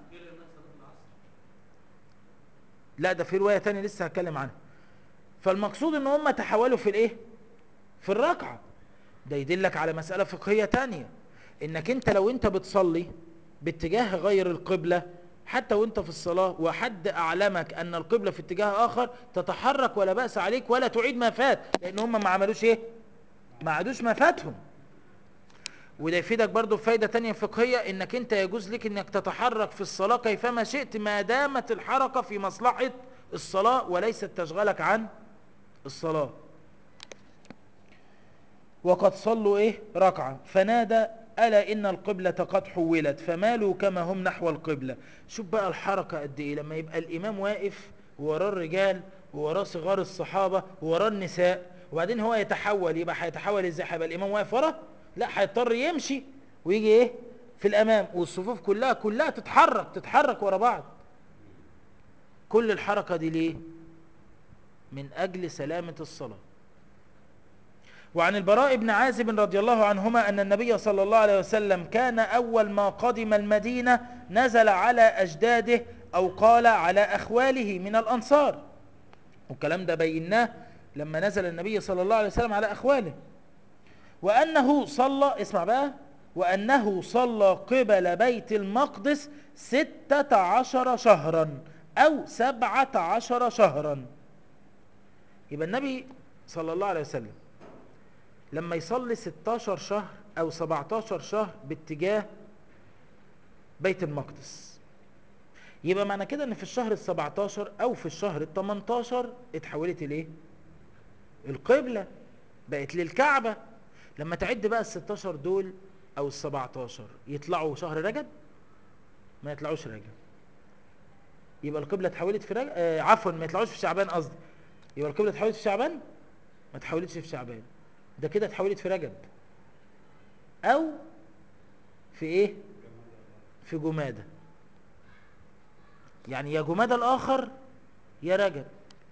لا ده في روايه ثانيه لسه هتكلم عنها فالمقصود ان هم تحولوا في الايه في الركعه ده يدلك على مساله فقهيه ثانيه انك انت لو انت بتصلي باتجاه غير القبله حتى وانت في الصلاه وحد اعلمك ان القبله في اتجاه اخر تتحرك ولا باس عليك ولا تعيد ما فات لان هم ما عملوش ايه ما عادوش ما فاتهم وده يفيدك برضو فايدة تانية فقهية انك انت يجوز لك انك تتحرك في الصلاة كيفما شئت ما دامت الحركة في مصلحة الصلاة وليست تشغلك عن الصلاة وقد صلوا ايه ركعة فنادى ألا إن القبلة قد حولت فمالوا كما هم نحو القبلة شوف بقى الحركة قد إيه لما يبقى الإمام واقف ووراه الرجال ووراه صغار الصحابة ووراه النساء وبعدين هو يتحول يبقى هيتحول ازاي هيبقى الإمام واقف ورا لا هيضطر يمشي ويجي ايه في الأمام والصفوف كلها كلها تتحرك تتحرك ورا بعض كل الحركة دي ليه من أجل سلامة الصلاة وعن البراء بن عازب رضي الله عنهما أن النبي صلى الله عليه وسلم كان أول ما قدم المدينة نزل على أجداده أو قال على أخواله من الأنصار والكلام ده بيناه لما نزل النبي صلى الله عليه وسلم على أخواله وأنه صلى اسمع بقى وأنه صلى قبل بيت المقدس ستة عشر شهرا أو سبعة عشر شهرا يبقى النبي صلى الله عليه وسلم لما يصلي 16 شهر او 17 شهر باتجاه بيت المقدس يبقى معنى كده ان في الشهر ال 17 او في الشهر ال 18 اتحولت الايه القبلة بقت للكعبة لما تعد بقى ال 16 دول او ال 17 يطلعوا شهر رجب ما يطلعوش رجب يبقى القبلة اتحولت في رجب آه عفوا ما يطلعوش في شعبان قصدي يبقى القبلة اتحولت في شعبان ما اتحولتش في شعبان ده كده اتحولت في رجب او في ايه في جمادة يعني يا جمادة الاخر يا رجب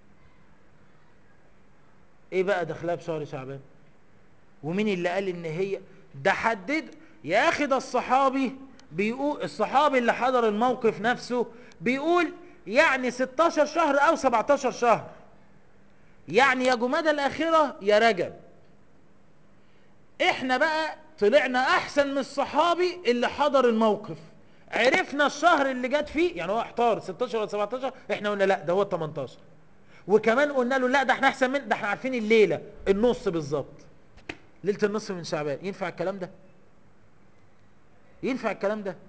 ايه بقى دخلها بشهر شعبان ومين اللي قال ان هي ده حدد يا اخي ده الصحابي بيقول الصحابي اللي حضر الموقف نفسه بيقول يعني 16 شهر او 17 شهر يعني يا جمادة الاخرة يا رجب احنا بقى طلعنا احسن من الصحابي اللي حضر الموقف عرفنا الشهر اللي جت فيه يعني هو احتار 16 ولا 17 احنا قلنا لا ده هو 18 وكمان قلنا له لا ده احنا احسن من ده احنا عارفين الليله النص بالظبط ليله النصف من شعبان ينفع الكلام ده ينفع الكلام ده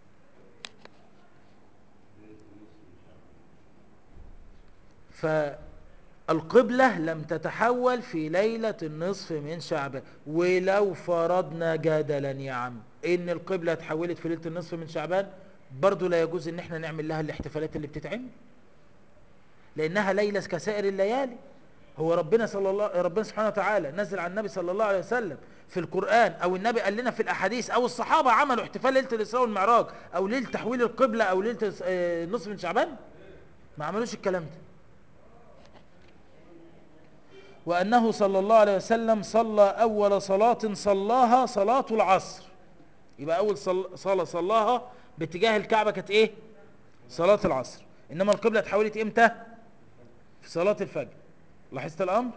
فالقبلة لم تتحول في ليلة النصف من شعبان ولو فرضنا جدلا يا عم ان القبلة اتحولت في ليلة النصف من شعبان برضو لا يجوز ان احنا نعمل لها الاحتفالات اللي بتتعمل لانها ليلة كسائر الليالي هو ربنا صلى الله ربنا سبحانه وتعالى نزل على النبي صلى الله عليه وسلم في القرآن او النبي قال لنا في الاحاديث او الصحابة عملوا احتفال ليلة الاسراء والمعراج او ليلة تحويل القبلة او ليلة آه، نصف من شعبان ما عملوش الكلام ده وأنه صلى الله عليه وسلم صلى أول صلاة صلاها صلاة العصر يبقى أول صل- صلاة صلاها باتجاه الكعبة كانت إيه صلاة العصر إنما القبلة اتحولت إمتى في صلاة الفجر لاحظت الأمر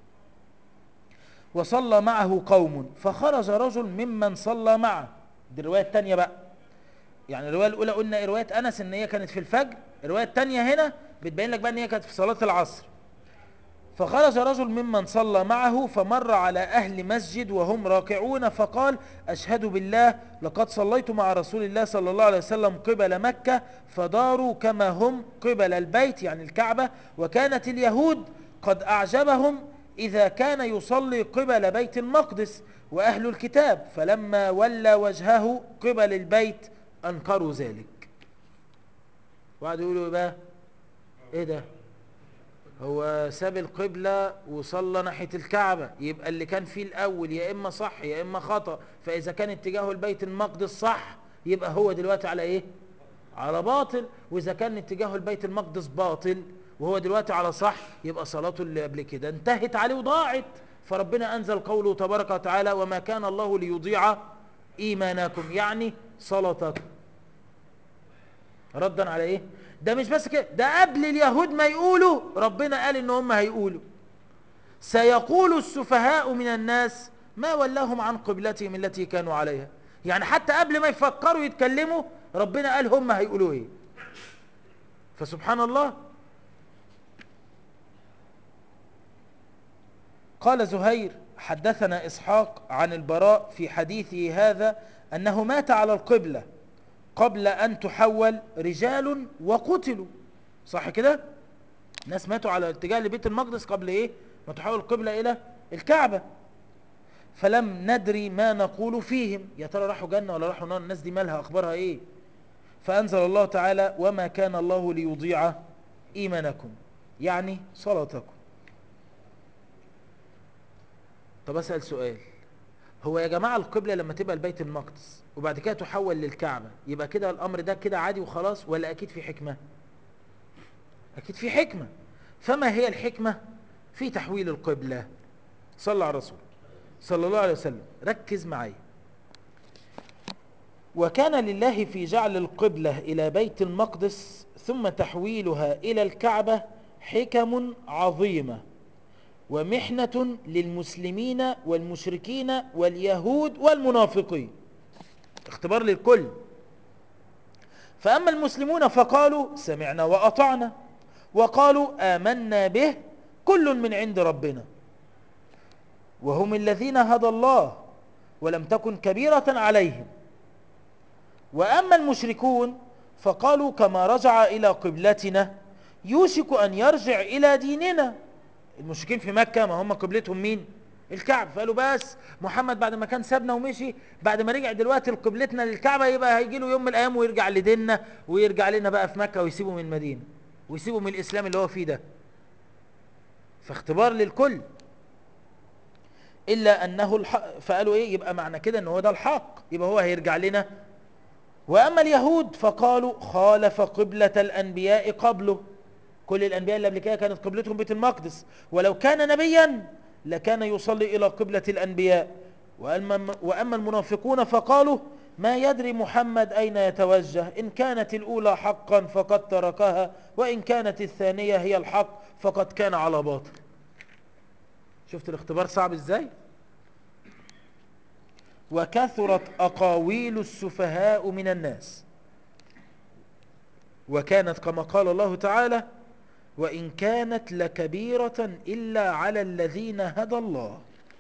وصلى معه قوم فخرج رجل ممن صلى معه دي الرواية التانية بقى يعني الرواية الأولى قلنا إيه؟ رواية أنس إن هي كانت في الفجر الرواية التانية هنا بتبين لك بقى إن هي كانت في صلاة العصر فخرج رجل ممن صلى معه فمر على أهل مسجد وهم راكعون فقال أشهد بالله لقد صليت مع رسول الله صلى الله عليه وسلم قبل مكة فداروا كما هم قبل البيت يعني الكعبة وكانت اليهود قد أعجبهم إذا كان يصلي قبل بيت المقدس وأهل الكتاب فلما ولى وجهه قبل البيت أنكروا ذلك وقعدوا يقولوا إيه بقى إيه ده هو ساب القبلة وصلى ناحية الكعبة يبقى اللي كان فيه الأول يا إما صح يا إما خطأ فإذا كان اتجاهه البيت المقدس صح يبقى هو دلوقتي على إيه؟ على باطل وإذا كان اتجاهه البيت المقدس باطل وهو دلوقتي على صح يبقى صلاته اللي قبل كده انتهت عليه وضاعت فربنا أنزل قوله تبارك وتعالى وما كان الله ليضيع إيمانكم يعني صلاتكم ردا على ايه ده مش بس كده ده قبل اليهود ما يقولوا ربنا قال ان هم هيقولوا سيقول السفهاء من الناس ما ولاهم عن قبلتهم التي كانوا عليها يعني حتى قبل ما يفكروا يتكلموا ربنا قال هم هيقولوا ايه فسبحان الله قال زهير حدثنا إسحاق عن البراء في حديثه هذا أنه مات على القبلة قبل أن تحول رجال وقتلوا صح كده ناس ماتوا على اتجاه لبيت المقدس قبل ايه ما تحول القبلة الى الكعبة فلم ندري ما نقول فيهم يا ترى راحوا جنة ولا راحوا نار الناس دي مالها اخبارها ايه فانزل الله تعالى وما كان الله ليضيع ايمانكم يعني صلاتكم طب اسأل سؤال هو يا جماعة القبلة لما تبقى البيت المقدس وبعد كده تحول للكعبة يبقى كده الأمر ده كده عادي وخلاص ولا أكيد في حكمة أكيد في حكمة فما هي الحكمة في تحويل القبلة صلى على الرسول صلى الله عليه وسلم ركز معي وكان لله في جعل القبلة إلى بيت المقدس ثم تحويلها إلى الكعبة حكم عظيمة ومحنة للمسلمين والمشركين واليهود والمنافقين اختبار للكل فأما المسلمون فقالوا سمعنا وأطعنا وقالوا آمنا به كل من عند ربنا وهم الذين هدى الله ولم تكن كبيرة عليهم وأما المشركون فقالوا كما رجع إلى قبلتنا يوشك أن يرجع إلى ديننا المشركين في مكة ما هم قبلتهم مين الكعب فقالوا بس محمد بعد ما كان سابنا ومشي بعد ما رجع دلوقتي لقبلتنا للكعبة يبقى هيجي له يوم من الأيام ويرجع لديننا ويرجع لنا بقى في مكة ويسيبه من المدينة ويسيبه من الإسلام اللي هو فيه ده فاختبار للكل إلا أنه الحق فقالوا إيه يبقى معنى كده أنه هو ده الحق يبقى هو هيرجع لنا وأما اليهود فقالوا خالف قبلة الأنبياء قبله كل الأنبياء اللي قبل كده كانت قبلتهم بيت المقدس ولو كان نبيا لكان يصلي إلى قبلة الأنبياء وأما, وأما المنافقون فقالوا ما يدري محمد أين يتوجه إن كانت الأولى حقا فقد تركها وإن كانت الثانية هي الحق فقد كان على باطل شفت الاختبار صعب ازاي وكثرت أقاويل السفهاء من الناس وكانت كما قال الله تعالى وإن كانت لكبيرة إلا على الذين هدى الله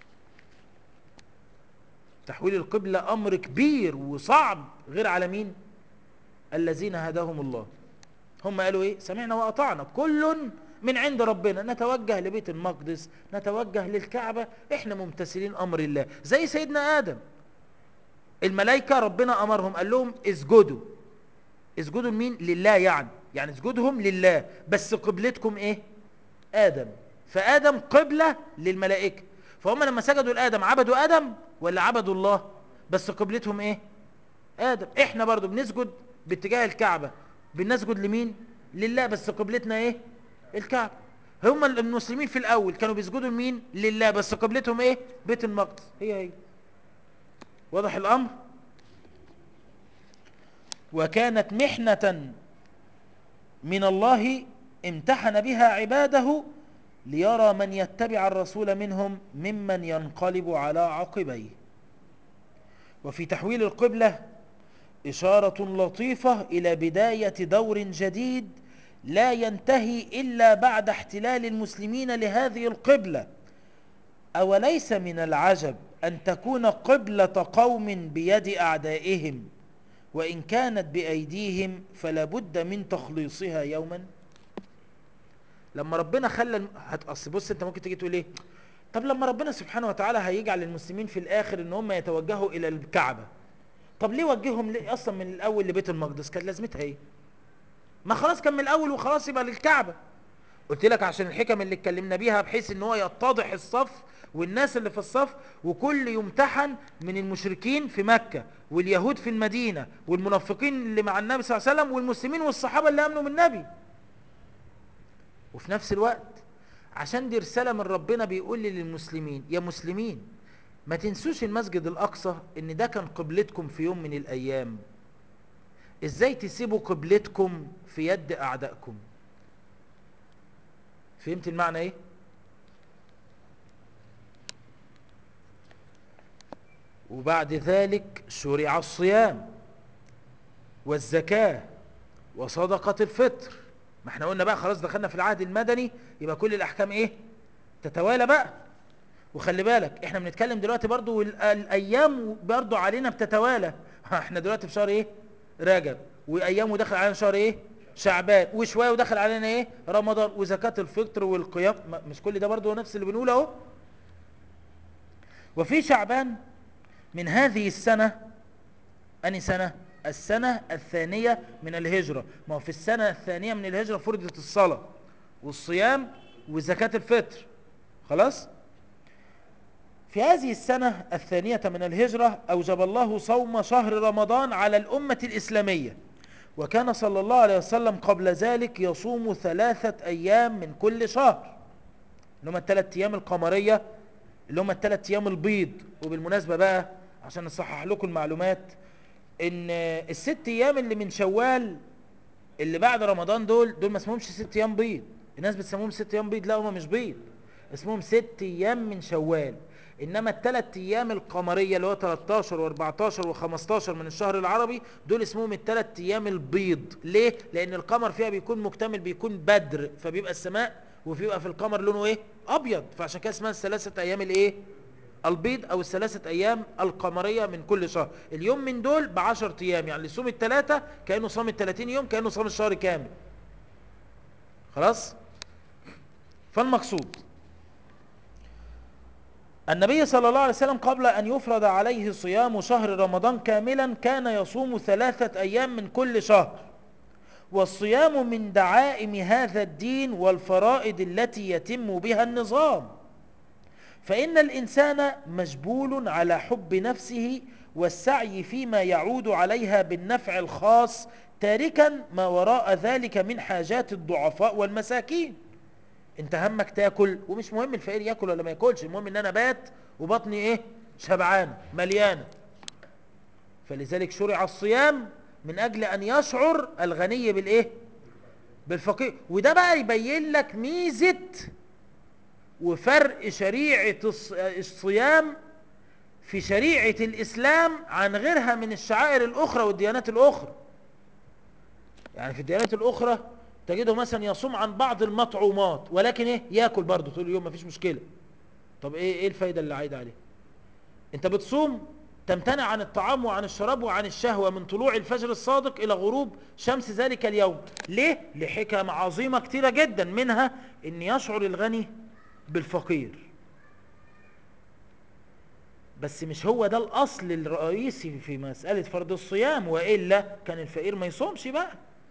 تحويل القبلة أمر كبير وصعب غير على مين الذين هداهم الله هم قالوا إيه سمعنا وأطعنا كل من عند ربنا نتوجه لبيت المقدس نتوجه للكعبة احنا ممتثلين أمر الله زي سيدنا آدم الملائكة ربنا أمرهم قال لهم اسجدوا اسجدوا لمين لله يعني يعني اسجدهم لله بس قبلتكم ايه آدم فآدم قبلة للملائكة فهم لما سجدوا لآدم عبدوا آدم ولا عبدوا الله بس قبلتهم ايه آدم احنا برضو بنسجد باتجاه الكعبة بنسجد لمين لله بس قبلتنا ايه الكعبة هم المسلمين في الأول كانوا بيسجدوا لمين لله بس قبلتهم ايه بيت المقدس هي هي واضح الأمر وكانت محنة من الله امتحن بها عباده ليرى من يتبع الرسول منهم ممن ينقلب على عقبيه وفي تحويل القبلة إشارة لطيفة إلى بداية دور جديد لا ينتهي إلا بعد احتلال المسلمين لهذه القبلة أوليس من العجب أن تكون قبلة قوم بيد أعدائهم وإن كانت بأيديهم فلا بد من تخليصها يوما لما ربنا خلى الم... هتقص بص انت ممكن تيجي تقول ايه طب لما ربنا سبحانه وتعالى هيجعل المسلمين في الاخر ان هم يتوجهوا الى الكعبة طب ليه وجههم ليه اصلا من الاول لبيت المقدس كانت لازمتها ايه ما خلاص كان من الاول وخلاص يبقى للكعبة قلت لك عشان الحكم اللي اتكلمنا بيها بحيث ان هو يتضح الصف والناس اللي في الصف وكل يمتحن من المشركين في مكة واليهود في المدينة والمنافقين اللي مع النبي صلى الله عليه وسلم والمسلمين والصحابة اللي امنوا من النبي وفي نفس الوقت عشان دي رسالة من ربنا بيقول لي للمسلمين يا مسلمين ما تنسوش المسجد الأقصى ان ده كان قبلتكم في يوم من الأيام ازاي تسيبوا قبلتكم في يد أعدائكم فهمت المعنى ايه وبعد ذلك شرع الصيام والزكاة وصدقة الفطر ما احنا قلنا بقى خلاص دخلنا في العهد المدني يبقى كل الأحكام ايه تتوالى بقى وخلي بالك احنا بنتكلم دلوقتي برضو الأيام برضو علينا بتتوالى احنا دلوقتي في شهر ايه رجب وأيام ودخل علينا شهر ايه شعبان وشوية ودخل علينا ايه رمضان وزكاة الفطر والقيام مش كل ده برضو نفس اللي بنقوله اهو وفي شعبان من هذه السنة أني سنة السنة الثانية من الهجرة ما هو في السنة الثانية من الهجرة فرضت الصلاة والصيام وزكاة الفطر خلاص في هذه السنة الثانية من الهجرة أوجب الله صوم شهر رمضان على الأمة الإسلامية وكان صلى الله عليه وسلم قبل ذلك يصوم ثلاثة أيام من كل شهر اللي هم الثلاث أيام القمرية اللي هم الثلاث أيام البيض وبالمناسبة بقى عشان نصحح لكم المعلومات ان الست ايام اللي من شوال اللي بعد رمضان دول دول ما اسمهمش ست ايام بيض الناس بتسموهم ست ايام بيض لا هم مش بيض اسمهم ست ايام من شوال انما الثلاث ايام القمرية اللي هو 13 و14 و15 من الشهر العربي دول اسمهم الثلاث ايام البيض ليه لان القمر فيها بيكون مكتمل بيكون بدر فبيبقى السماء وبيبقى في القمر لونه ايه ابيض فعشان كده اسمها الثلاثه ايام الايه البيض او الثلاثة ايام القمرية من كل شهر اليوم من دول بعشر ايام يعني اللي صوم الثلاثة كأنه صام الثلاثين يوم كأنه صام الشهر كامل خلاص فالمقصود النبي صلى الله عليه وسلم قبل أن يفرض عليه صيام شهر رمضان كاملا كان يصوم ثلاثة أيام من كل شهر والصيام من دعائم هذا الدين والفرائض التي يتم بها النظام فإن الإنسان مجبول على حب نفسه والسعي فيما يعود عليها بالنفع الخاص تاركا ما وراء ذلك من حاجات الضعفاء والمساكين انت همك تاكل ومش مهم الفقير ياكل ولا ما ياكلش المهم ان انا بات وبطني ايه شبعانه مليانه فلذلك شرع الصيام من اجل ان يشعر الغني بالايه بالفقير وده بقى يبين لك ميزه وفرق شريعة الصيام في شريعة الإسلام عن غيرها من الشعائر الأخرى والديانات الأخرى يعني في الديانات الاخرى تجده مثلا يصوم عن بعض المطعومات ولكن ايه ياكل برضه طول اليوم مفيش مشكله طب ايه ايه الفايده اللي عايده عليه انت بتصوم تمتنع عن الطعام وعن الشراب وعن الشهوة من طلوع الفجر الصادق إلى غروب شمس ذلك اليوم ليه؟ لحكم عظيمة كتيرة جدا منها أن يشعر الغني بالفقير بس مش هو ده الأصل الرئيسي في مسألة فرض الصيام وإلا كان الفقير ما يصومش بقى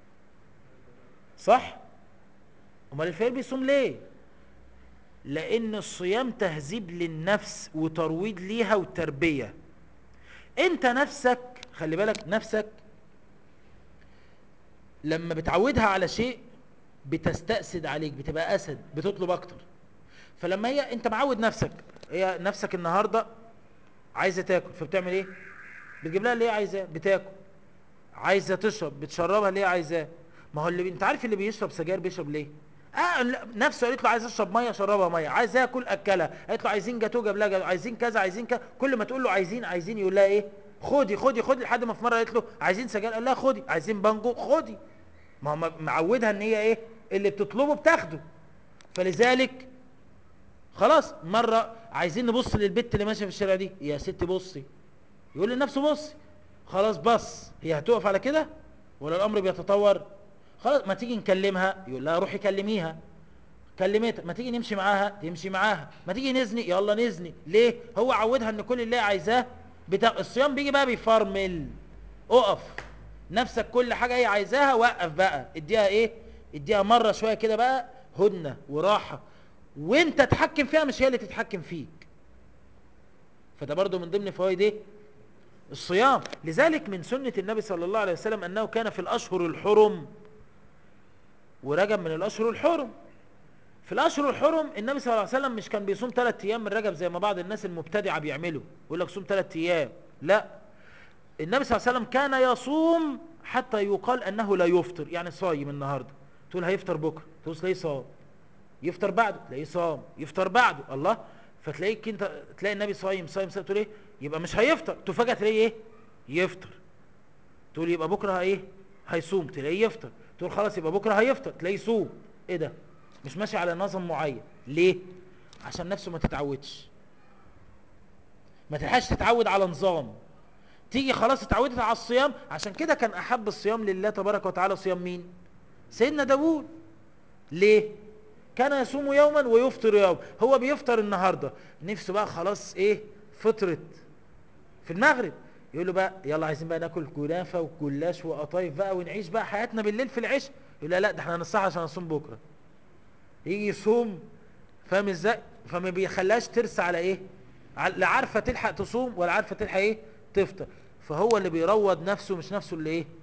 صح؟ أمال الفقير بيصوم ليه؟ لأن الصيام تهذيب للنفس وترويض ليها وتربية انت نفسك خلي بالك نفسك لما بتعودها على شيء بتستأسد عليك بتبقى أسد بتطلب أكتر فلما هي انت معود نفسك هي نفسك النهاردة عايزة تاكل فبتعمل ايه بتجيب لها اللي هي عايزاه بتاكل عايزة تشرب بتشربها اللي هي عايزاه ما هو اللي انت عارف اللي بيشرب سجاير بيشرب ليه اه نفسه قالت له عايز اشرب ميه شربها ميه عايز اكل اكلها قالت له عايزين جاتوه جاب لها جاتوه عايزين كذا عايزين كذا كل ما تقول له عايزين عايزين يقول لها ايه خدي خدي خدي لحد ما في مره قالت له عايزين سجاير قال لها خدي عايزين بانجو خدي ما هو معودها ان هي ايه اللي بتطلبه بتاخده فلذلك خلاص مره عايزين نبص للبت اللي ماشيه في الشارع دي يا ست بصي يقول لنفسه بصي خلاص بص هي هتقف على كده ولا الامر بيتطور خلاص ما تيجي نكلمها يقول لها روحي كلميها كلمتها ما تيجي نمشي معاها تمشي معاها ما تيجي نزني يلا نزني ليه هو عودها ان كل اللي عايزاه بتا... الصيام بيجي بقى بيفرمل اقف نفسك كل حاجة هي عايزاها وقف بقى اديها ايه اديها مرة شوية كده بقى هدنة وراحة وانت تحكم فيها مش هي اللي تتحكم فيك فده برضو من ضمن فوائد ايه الصيام لذلك من سنة النبي صلى الله عليه وسلم انه كان في الاشهر الحرم ورجب من الاشهر الحرم في الاشهر الحرم النبي صلى الله عليه وسلم مش كان بيصوم ثلاث ايام من رجب زي ما بعض الناس المبتدعه بيعملوا يقول لك صوم ثلاث ايام لا النبي صلى الله عليه وسلم كان يصوم حتى يقال انه لا يفطر يعني صايم النهارده تقول هيفطر بكره تقول تلاقيه صام يفطر بعده تلاقيه صام يفطر بعده الله فتلاقيك انت تلاقي النبي صايم صايم صايم تقول ايه يبقى مش هيفطر تفاجئ تلاقيه ايه يفطر تقول يبقى بكره ايه هيصوم تلاقيه يفطر تقول خلاص يبقى بكره هيفطر تلاقيه يصوم ايه ده مش ماشي على نظم معين ليه عشان نفسه ما تتعودش ما تلحقش تتعود على نظام تيجي خلاص اتعودت على الصيام عشان كده كان احب الصيام لله تبارك وتعالى صيام مين سيدنا داوود ليه كان يصوم يوما ويفطر يوم هو بيفطر النهارده نفسه بقى خلاص ايه فطرت في المغرب يقول له بقى يلا عايزين بقى ناكل كنافه وجلاش وقطايف بقى ونعيش بقى حياتنا بالليل في العشاء يقول لا لا ده احنا هنصحى عشان نصوم بكره يجي يصوم فاهم ازاي فما بيخليهاش ترسى على ايه لا عارفه تلحق تصوم ولا عارفه تلحق ايه تفطر فهو اللي بيروض نفسه مش نفسه اللي ايه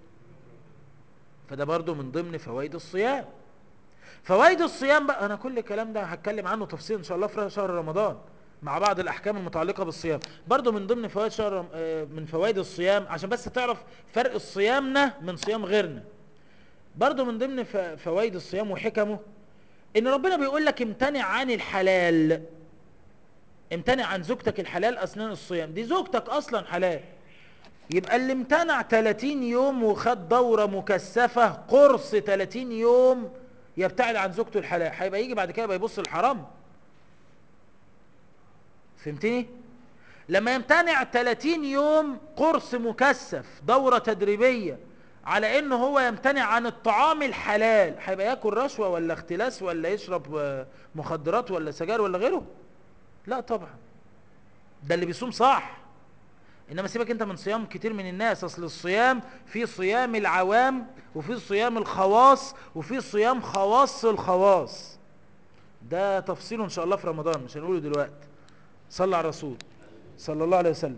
فده برضو من ضمن فوائد الصيام فوائد الصيام بقى انا كل الكلام ده هتكلم عنه تفصيل ان شاء الله في شهر رمضان مع بعض الاحكام المتعلقه بالصيام برضو من ضمن فوائد شهر من فوائد الصيام عشان بس تعرف فرق صيامنا من صيام غيرنا برضو من ضمن فوائد الصيام وحكمه ان ربنا بيقول لك امتنع عن الحلال امتنع عن زوجتك الحلال اثناء الصيام دي زوجتك اصلا حلال يبقى اللي امتنع 30 يوم وخد دورة مكثفة قرص 30 يوم يبتعد عن زوجته الحلال هيبقى يجي بعد كده يبقى يبص الحرام فهمتني لما يمتنع 30 يوم قرص مكثف دورة تدريبية على انه هو يمتنع عن الطعام الحلال هيبقى ياكل رشوه ولا اختلاس ولا يشرب مخدرات ولا سجاير ولا غيره لا طبعا ده اللي بيصوم صح انما سيبك انت من صيام كتير من الناس اصل الصيام في صيام العوام وفي صيام الخواص وفي صيام خواص الخواص ده تفصيله ان شاء الله في رمضان مش هنقوله دلوقتي صلى على الرسول صلى الله عليه وسلم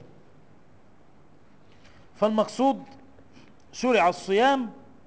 فالمقصود شرع الصيام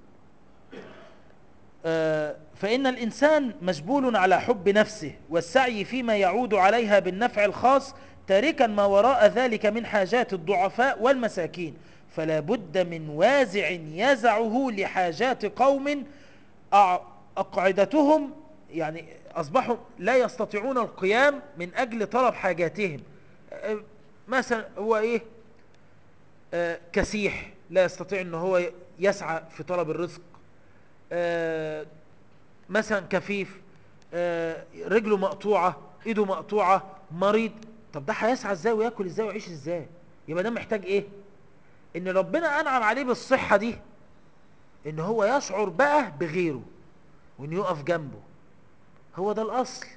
فإن الإنسان مجبول على حب نفسه والسعي فيما يعود عليها بالنفع الخاص تاركا ما وراء ذلك من حاجات الضعفاء والمساكين فلا بد من وازع يزعه لحاجات قوم أقعدتهم يعني أصبحوا لا يستطيعون القيام من أجل طلب حاجاتهم مثلا هو إيه كسيح لا يستطيع ان هو يسعى في طلب الرزق آه مثلا كفيف آه رجله مقطوعة ايده مقطوعة مريض طب ده هيسعى ازاي وياكل ازاي ويعيش ازاي يبقى ده محتاج ايه ان ربنا انعم عليه بالصحة دي ان هو يشعر بقى بغيره وان يقف جنبه هو ده الاصل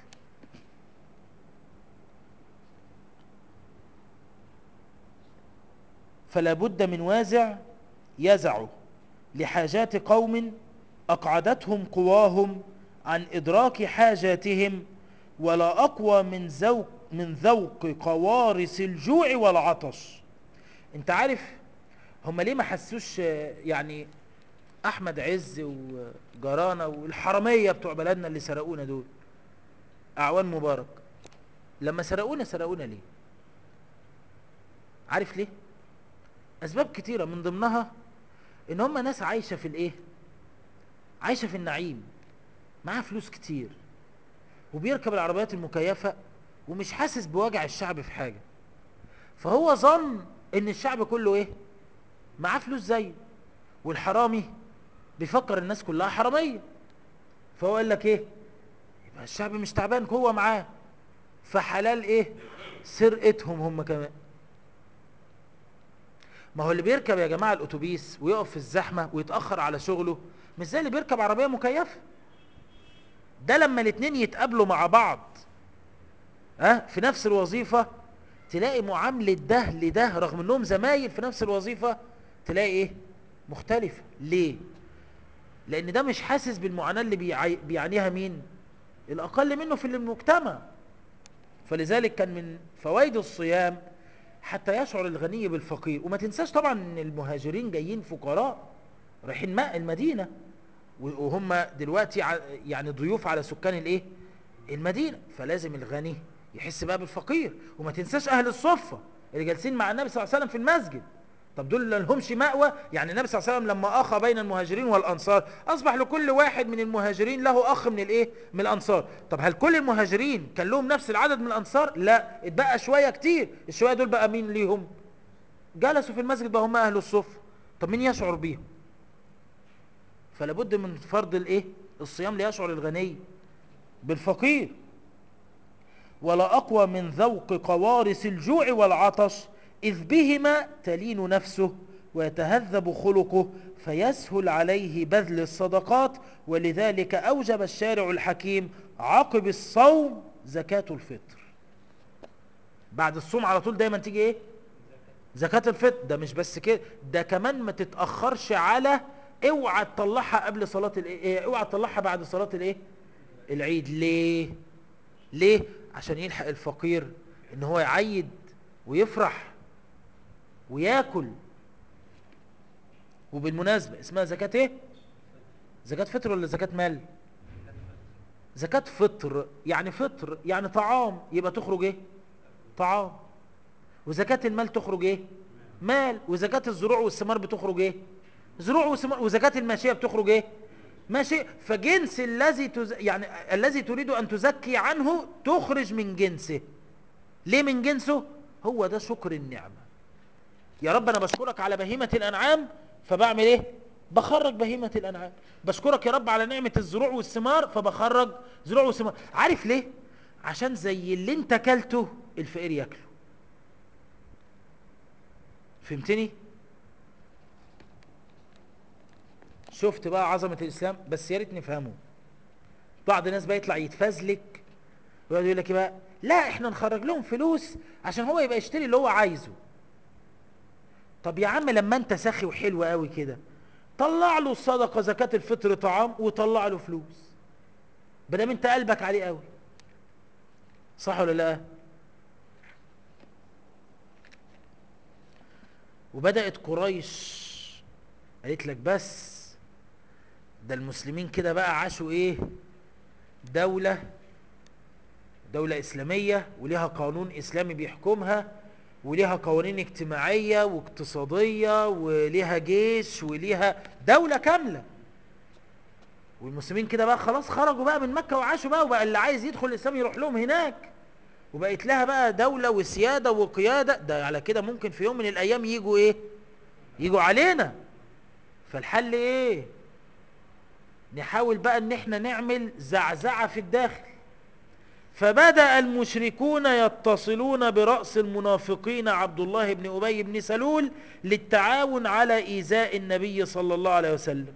فلا بد من وازع يزع لحاجات قوم أقعدتهم قواهم عن إدراك حاجاتهم ولا أقوى من ذوق من ذوق قوارص الجوع والعطش انت عارف هم ليه ما حسوش يعني احمد عز وجرانة والحرامية بتوع بلدنا اللي سرقونا دول اعوان مبارك لما سرقونا سرقونا ليه عارف ليه اسباب كتيرة من ضمنها ان هم ناس عايشة في الايه عايشة في النعيم معاه فلوس كتير وبيركب العربيات المكيفة ومش حاسس بوجع الشعب في حاجة فهو ظن ان الشعب كله ايه معاه فلوس زيه والحرامي بيفكر الناس كلها حرامية فهو قال لك ايه يبقى الشعب مش تعبان هو معاه فحلال ايه سرقتهم هم كمان ما هو اللي بيركب يا جماعة الاتوبيس ويقف في الزحمة ويتأخر على شغله مش زي اللي بيركب عربية مكيفة ده لما الاتنين يتقابلوا مع بعض ها في نفس الوظيفة تلاقي معاملة ده لده رغم انهم زمايل في نفس الوظيفة تلاقي ايه مختلفة ليه لان ده مش حاسس بالمعاناة اللي بيعي... بيعانيها مين الاقل منه في المجتمع فلذلك كان من فوائد الصيام حتى يشعر الغني بالفقير وما تنساش طبعا ان المهاجرين جايين فقراء رايحين ماء المدينة وهم دلوقتي يعني ضيوف على سكان الايه المدينة فلازم الغني يحس بقى بالفقير وما تنساش اهل الصفة اللي جالسين مع النبي صلى الله عليه وسلم في المسجد طب دول لهمش مأوى يعني النبي صلى الله عليه وسلم لما أخى بين المهاجرين والأنصار أصبح لكل واحد من المهاجرين له أخ من الإيه من الأنصار طب هل كل المهاجرين كان لهم نفس العدد من الأنصار لا اتبقى شوية كتير الشوية دول بقى مين ليهم جلسوا في المسجد بقى هم أهل الصفة طب مين يشعر بيهم فلابد من فرض الإيه الصيام ليشعر الغني بالفقير ولا أقوى من ذوق قوارص الجوع والعطش إذ بهما تلين نفسه ويتهذب خلقه فيسهل عليه بذل الصدقات ولذلك أوجب الشارع الحكيم عقب الصوم زكاة الفطر بعد الصوم على طول دايما تيجي ايه زكاة الفطر ده مش بس كده ده كمان ما تتأخرش على اوعى تطلعها قبل صلاة الايه اوعى تطلعها بعد صلاة الايه العيد ليه ليه عشان يلحق الفقير ان هو يعيد ويفرح وياكل وبالمناسبة اسمها زكاة ايه زكاة فطر ولا زكاة مال زكاة فطر يعني فطر يعني طعام يبقى تخرج ايه طعام وزكاة المال تخرج ايه مال وزكاة الزروع والثمار بتخرج ايه زروع وثمار وزكاة الماشية بتخرج ايه ماشي فجنس الذي تز... يعني الذي تريد ان تزكي عنه تخرج من جنسه ليه من جنسه هو ده شكر النعمة يا رب انا بشكرك على بهيمة الانعام فبعمل ايه بخرج بهيمة الانعام بشكرك يا رب على نعمة الزروع والثمار فبخرج زروع وثمار عارف ليه عشان زي اللي انت كلته الفقير ياكله فهمتني شفت بقى عظمة الاسلام بس يا ريت نفهمه بعض الناس بقى يطلع يتفزلك ويقعد يقول لك بقى لا احنا نخرج لهم فلوس عشان هو يبقى يشتري اللي هو عايزه طب يا عم لما انت سخي وحلو قوي كده طلع له الصدقة زكاة الفطر طعام وطلع له فلوس بدام انت قلبك عليه قوي صح ولا لا وبدأت قريش قالت لك بس ده المسلمين كده بقى عاشوا ايه دولة دولة اسلامية وليها قانون اسلامي بيحكمها وليها قوانين اجتماعية واقتصادية وليها جيش وليها دولة كاملة والمسلمين كده بقى خلاص خرجوا بقى من مكة وعاشوا بقى وبقى اللي عايز يدخل الإسلام يروح لهم هناك وبقت لها بقى دولة وسيادة وقيادة ده على كده ممكن في يوم من الأيام يجوا إيه يجوا علينا فالحل إيه نحاول بقى ان احنا نعمل زعزعة في الداخل فبدأ المشركون يتصلون برأس المنافقين عبد الله بن أبي بن سلول للتعاون على إيذاء النبي صلى الله عليه وسلم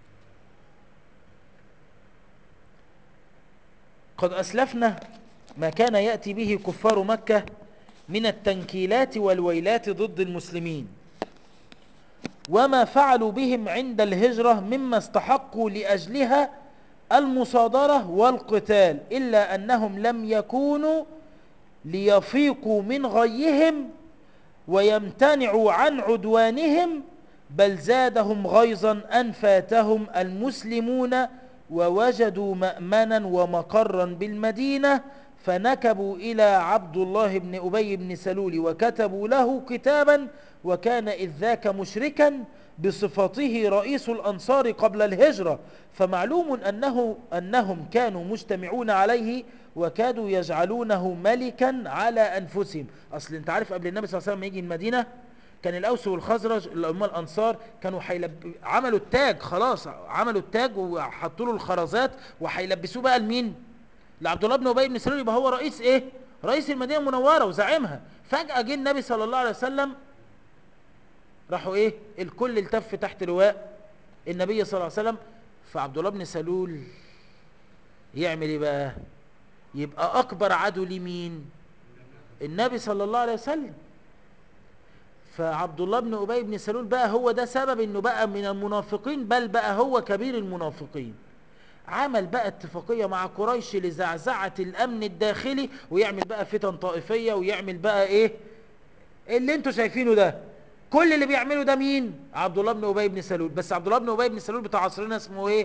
قد أسلفنا ما كان يأتي به كفار مكة من التنكيلات والويلات ضد المسلمين وما فعلوا بهم عند الهجرة مما استحقوا لأجلها المصادرة والقتال إلا أنهم لم يكونوا ليفيقوا من غيهم ويمتنعوا عن عدوانهم بل زادهم غيظا أن فاتهم المسلمون ووجدوا مأمنا ومقرا بالمدينة فنكبوا إلى عبد الله بن أبي بن سلول وكتبوا له كتابا وكان إذ ذاك مشركا بصفته رئيس الأنصار قبل الهجرة فمعلوم أنه أنهم كانوا مجتمعون عليه وكادوا يجعلونه ملكا على أنفسهم أصل أنت عارف قبل النبي صلى الله عليه وسلم يجي المدينة كان الأوس والخزرج اللي هم الأنصار كانوا حيلب... عملوا التاج خلاص عملوا التاج وحطوا له الخرزات وهيلبسوه بقى لمين؟ لعبد الله بن أبي بن سلول يبقى هو رئيس إيه؟ رئيس المدينة المنورة وزعيمها فجأة جه النبي صلى الله عليه وسلم راحوا ايه الكل التف تحت لواء النبي صلى الله عليه وسلم فعبد الله بن سلول يعمل ايه بقى يبقى اكبر عدو لمين النبي صلى الله عليه وسلم فعبد الله بن ابي بن سلول بقى هو ده سبب انه بقى من المنافقين بل بقى هو كبير المنافقين عمل بقى اتفاقية مع قريش لزعزعة الامن الداخلي ويعمل بقى فتن طائفية ويعمل بقى ايه اللي انتوا شايفينه ده كل اللي بيعمله ده مين عبد الله بن ابي بن سلول بس عبد الله بن ابي بن سلول بتاع عصرنا اسمه ايه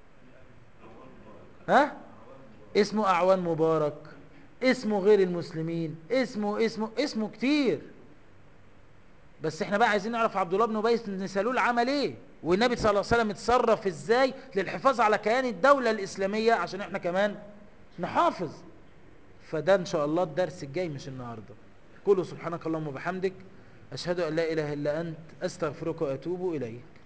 ها اسمه اعوان مبارك اسمه غير المسلمين اسمه اسمه اسمه كتير بس احنا بقى عايزين نعرف عبد الله بن ابي بن سلول عمل ايه والنبي صلى الله عليه وسلم اتصرف ازاي للحفاظ على كيان الدولة الاسلامية عشان احنا كمان نحافظ فده ان شاء الله الدرس الجاي مش النهاردة قولوا سبحانك اللهم وبحمدك أشهد أن لا إله إلا أنت أستغفرك وأتوب إليك